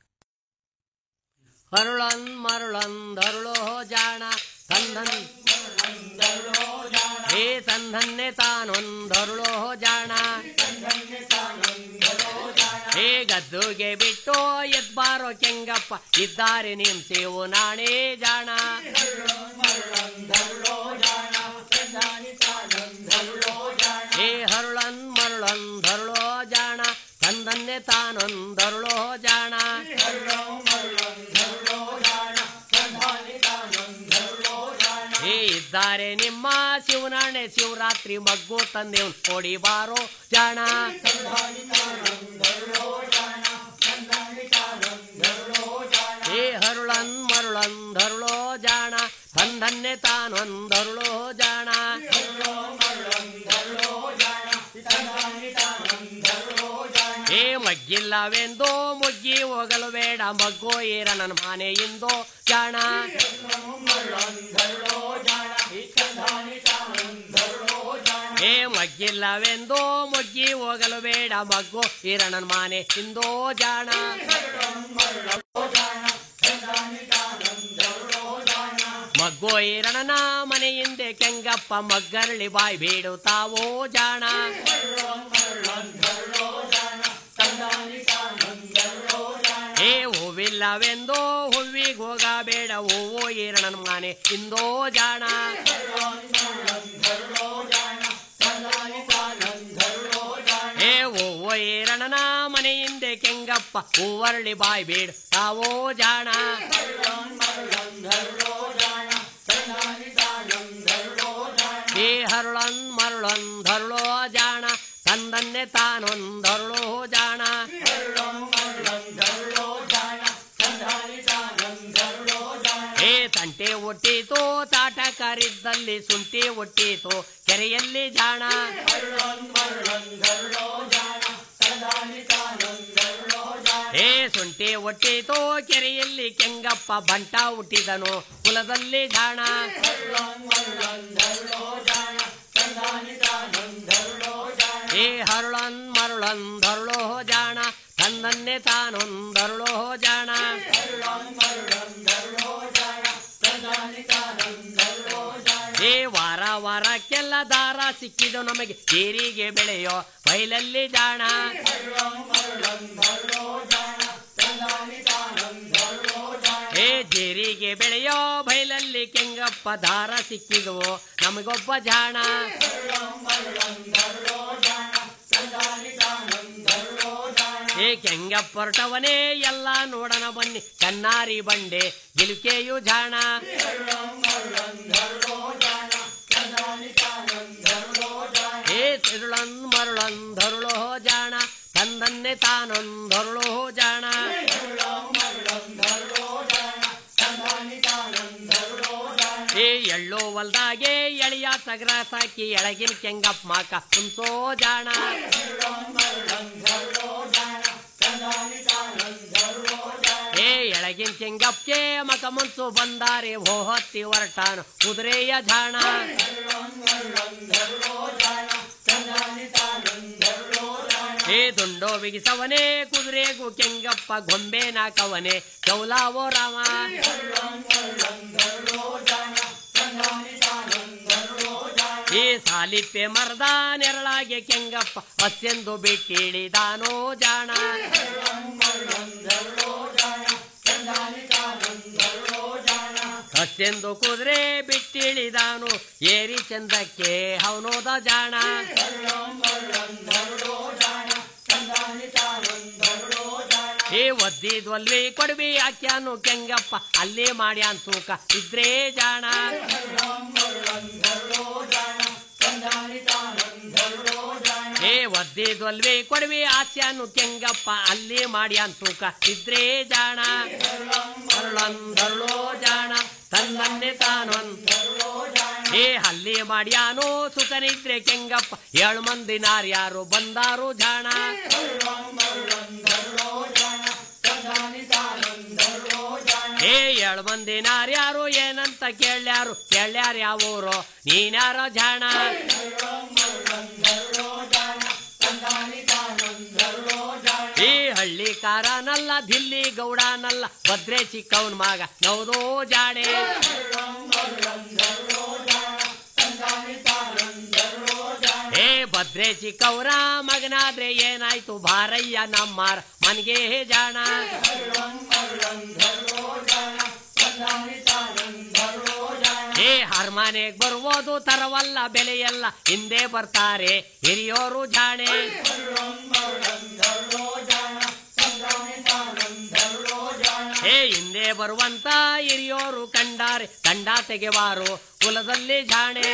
[SPEAKER 10] ಹರುಳನ್ ಮರುಳಂದರುಳೋ ಜಾಣ ತಂದನ್ ಏ ತಂದನ್ನೆ ತಾನೊಂದರುಳೋ ಜಾಣ ಏ ಗದ್ದುಗೆ ಬಿಟ್ಟು ಎದ್ಬಾರೋ ಕೆಂಗಪ್ಪ ಇದ್ದಾರೆ ನಿಮ್ ಸೇವು ನಾಣೇ ಜಾಣ ಏ ಹರುಳನ್ ಮರುಳಂದರುಳೋ ಜಾಣ ತಂದನ್ನೆ ತಾನೊಂದರುಳೋ ಜಾಣ ಏ ಇದ್ದಾರೆ ನಿಮ್ಮ ಶಿವನಾಣೆ ಶಿವರಾತ್ರಿ ಮಗ್ಗು ತಂದೆವ್ ಕೊಡಿ ಬಾರೋ ಜಾಣ ಏ ಹರುಳನ್ ಮರುಳಂದರುಳೋ ಜಾಣ ತಂದನ್ನೆ ತಾನೊಂದರುಳೋ ಜಾಣ ಮಗ್ಗಿಲ್ಲವೆಂದು ಮುಗ್ಗಿ ಹೋಗಲು ಬೇಡ ಮಗ್ಗೋ ಏರ ನನ್ನ ಮನೆಯಿಂದೋ ಜಾಣ ಏ ಮಗ್ಗಿಲ್ಲವೆಂದು ಮುಗ್ಗಿ ಹೋಗಲು ಬೇಡ ಮಗ್ಗೋ ಏರ ನನ್ನ ಮನೆ ಹಿಂದೋ ಜಾಣ ಮಗ್ಗೋ ಈರಣನ ಮನೆಯಿಂದೆ ಕೆಂಗಪ್ಪ ಮಗ್ಗರಳಿ ಬಾಯ್ ಬೀಡುತ್ತಾವೋ ಜಾಣ ಏ ಹೂವಿಲ್ಲವೆಂದೋ ಹೂವಿಗೆ ಹೋಗಬೇಡ ಹೂವೋ ಈರಣನ ಮನೆ ಹಿಂದೋ ಜಾಣ ಏ ಹೂವೋ ಈರಣನ ಮನೆಯಿಂದೆ ಕೆಂಗಪ್ಪ ಹೂವರಳಿ ಬಾಯ್ ಬೀಡು ತಾವೋ ಜಾಣ ಏ ಹರುಳನ್ ಮರುಳನ್ ಧರುಳೋ ಜಾಣ ತಂದನ್ನೆ ತಾನೊಂದರುಳೋ ಜಾಣ ಏ ತಂಟೆ ಹುಟ್ಟಿತು ತಾಟಕಾರಿದ್ದಲ್ಲಿ ಸುಂಟಿ ಹುಟ್ಟಿತು ಕೆರೆಯಲ್ಲಿ ಜಾಣ ಏ ಸುಂಟಿ ಹುಟ್ಟಿತು ಕೆರೆಯಲ್ಲಿ ಕೆಂಗಪ್ಪ ಬಂಟ ಹುಟ್ಟಿದನು ಕುಲದಲ್ಲಿ ಜಾಣ ಏ ಹರುಳನ್ ಮರುಳನ್ ಧರುಳೋ ಜಾಣ ತಂದನ್ನೆ ತಾನೊಂದರುಳೋ ಜಾಣ ಏ ವಾರ ವಾರಕ್ಕೆಲ್ಲ ದಾರ ಸಿಕ್ಕಿದು ನಮಗೆ ಜೀರಿಗೆ ಬೆಳೆಯೋ ಬೈಲಲ್ಲಿ ಜಾಣ ಏ ಜೀರಿಗೆ ಬೆಳೆಯೋ ಬೈಲಲ್ಲಿ ಕೆಂಗಪ್ಪ ದಾರ ಸಿಕ್ಕಿದವು ನಮಗೊಬ್ಬ ಜಾಣ ಏ ಕೆಂಗಪ್ಪೊರಟವನೇ ಎಲ್ಲ ನೋಡನ ಬನ್ನಿ ಕನ್ನಾರಿ ಬಂಡೆ ಗಿಲ್ಕೆಯು ಜಾಣ ಏ ತಿರುಳನ್ ಮರುಳನ್ ಧರುಳೋ ಜಾಣ ತಂದನ್ನೆ ತಾನೊಂದರುಳೋ ಜಾಣ ಏ ಎಳ್ಳೋ ಹೊಲ್ದಾಗೆ ಎಳಿಯ ತಗರ ಸಾಕಿ ಎಳಗಿನ ಕೆಂಗಪ್ಪ ಮಾಕ ಕುಂಸೋ ಜಾಣ ಏ ಎಳಗಿನ ಕೆಂಗಪ್ಗೆ ಮಕ ಮುನ್ಸು ಬಂದಾರೆ ಹೋಹತ್ತಿ ಹೊರಟಾನು ಕುದುರೆಯ ಜಾಣ ಏ ದುಂಡೋ ಬಿಗಿಸವನೇ ಕುದುರೆಗೂ ಕೆಂಗಪ್ಪ ಗೊಂಬೆ ನಾಕವನೇ ಚೌಲಾವೋ ರಾಮ ಈ ಸಾಲಿಪ್ಪೆ ಮರದ ನೆರಳಾಗೆ ಕೆಂಗಪ್ಪ ಬಸ್ಸೆಂದು ಬಿಟ್ಟಿಳಿದಾನೋ ಜಾಣ ಬಸ್ಸೆಂದು ಕುದುರೆ ಬಿಟ್ಟಿಳಿದಾನು ಏರಿ ಚಂದಕ್ಕೆ ಅವನೋದ ಜಾಣ ಏ ಒದ್ದಿದ್ವಲ್ವಿ ಕೊಡ್ಬಿ ಹಾಕ್ಯಾನು ಕೆಂಗಪ್ಪ ಅಲ್ಲೇ ಮಾಡ್ಯಾನ್ ತೂಕ ಇದ್ರೇ ಜಾಣ ಏ ಒದ್ದಿದ್ವಲ್ವಿ ಕೊಡ್ವಿ ಹಾಸ್ಯಾನು ಕೆಂಗಪ್ಪ ಅಲ್ಲೇ ಮಾಡ್ಯಾನ್ ತೂಕ ಇದ್ರೇ ಜಾಣ ಅರುಳಂದರುಳೋ ಜಾಣ ತನ್ನನ್ನೇ ತಾನೊಂದ್ ಏ ಹಲ್ಲಿ ಮಾಡ್ಯಾನು ಸುಖನಿದ್ರೆ ಕೆಂಗಪ್ಪ ಏಳು ಮಂದಿ ನಾರ್ಯಾರು ಬಂದಾರು ಜಾಣ ಏ ಏಳು ಮಂದಿ ನಾರ್ಯಾರು ಏನಂತ ಕೇಳ್ಯಾರು ಕೇಳ್ಯಾರ ಯಾವೂರು ನೀನ್ಯಾರೋ ಜಾಣ ಈ ಹಳ್ಳಿ ಕಾರನಲ್ಲ ದಿಲ್ಲಿ ಗೌಡನಲ್ಲ ಭದ್ರೆ ಚಿಕ್ಕವನ್ ಮಗ ನೌದೋ ಜಾಡೆ ಏ ಭದ್ರೆ ಚಿಕ್ಕವ್ರ ಮಗನಾದ್ರೆ ಏನಾಯ್ತು ಭಾರಯ್ಯ ನಮ್ಮಾರ ಮನ್ಗೆ ಜಾಣ ಏ ಹರ್ಮನೆಗ್ ಬರ್ಬೋದು ತರವಲ್ಲ ಬೆಲೆಯಲ್ಲ ಹಿಂದೆ ಬರ್ತಾರೆ ಹಿರಿಯೋರು ಜಾಣೆ ಏ ಹಿಂದೆ ಬರುವಂತ ಹಿರಿಯೋರು ಕಂಡಾರೆ ಕಂಡ ತೆಗೆವಾರು ಕುಲದಲ್ಲಿ ಜಾಣೆ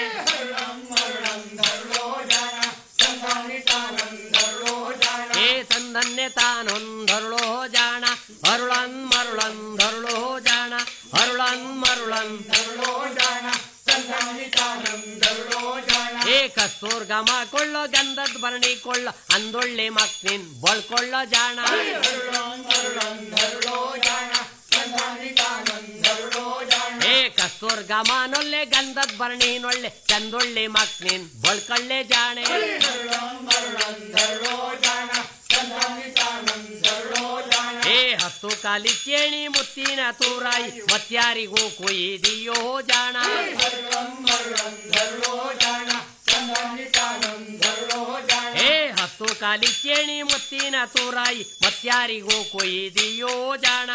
[SPEAKER 10] ಏ ತಂದನ್ನೆ ತಾನೊಂದರುಳೋ ಜಾಣ ಅರುಳನ್ ಮರುಳಂದರುಳೋ ಜಾಣ ಅರುಳನ್ ಮರುಳನ್ ಏ ಕಸ್ತೂರ್ಗ ಗಮ ಕೊಳ್ಳೋ ಗಂಧದ ಭರಣಿ ಕೊಳ್ಳೋ ಅಂದೊಳ್ಳೆ ಮಕ್ನಿನ್ ಬಳ್ಕೊಳ್ಳೋ ಜಾಣ ಏ ಕಸ್ತೂರ್ ಗಮನೊಲ್ಲೆ ಗಂಧದ ಭರಣಿ ನೊಳ್ಳೆ ಚಂದೊಳ್ಳೆ ಮಕ್ನಿನ್ ಬಳ್ಕೊಳ್ಳೆ ಜಾಣೆ ಏ ಹತ್ತು ಕಾಲಿ ಚೇಣಿ ಮುತ್ತಿನ ತೂರಾಯಿ ಮತ್ಯಾರಿಗೂ ಕುಯ್ದಿಯೋ ಜಾಣ ಏ ಹತ್ತು ಕಾಲಿ ಚೇಣಿ ಮುತ್ತಿನ ತೂರಾಯಿ ಮತ್ಯಾರಿಗೂ ಕೊಯ್ದಿಯೋ ಜಾಣ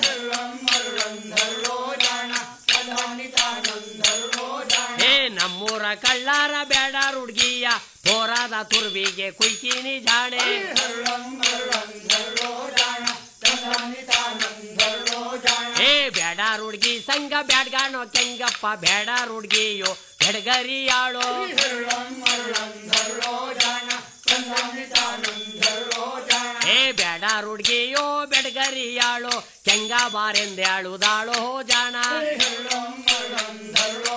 [SPEAKER 10] ಏ ನಮ್ಮೂರ ಕಳ್ಳಾರ ಬೇಡ ಹುಡ್ಗಿಯ ಬೋರಾದ ತುರ್ಬಿಗೆ ಕುಯ್ತೀನಿ ಜಾಣೆ ಏ ಬೇಡ ಹುಡ್ಗಿ ಸಂಘ ಬ್ಯಾಡ್ಗಾಣೋ ಕೆಂಗಪ್ಪ ಬೇಡ ಹುಡ್ಗಿಯೋ ಬೆಡಗರಿಯಾಳೋ ಏ ಬೇಡ ಹುಡ್ಗಿಯೋ ಬೆಡಗರಿಯಾಳೋ ಕೆಂಗ ಬಾರೆಂದ್ಯಾಳುದಾಳೋ ಜಾಣ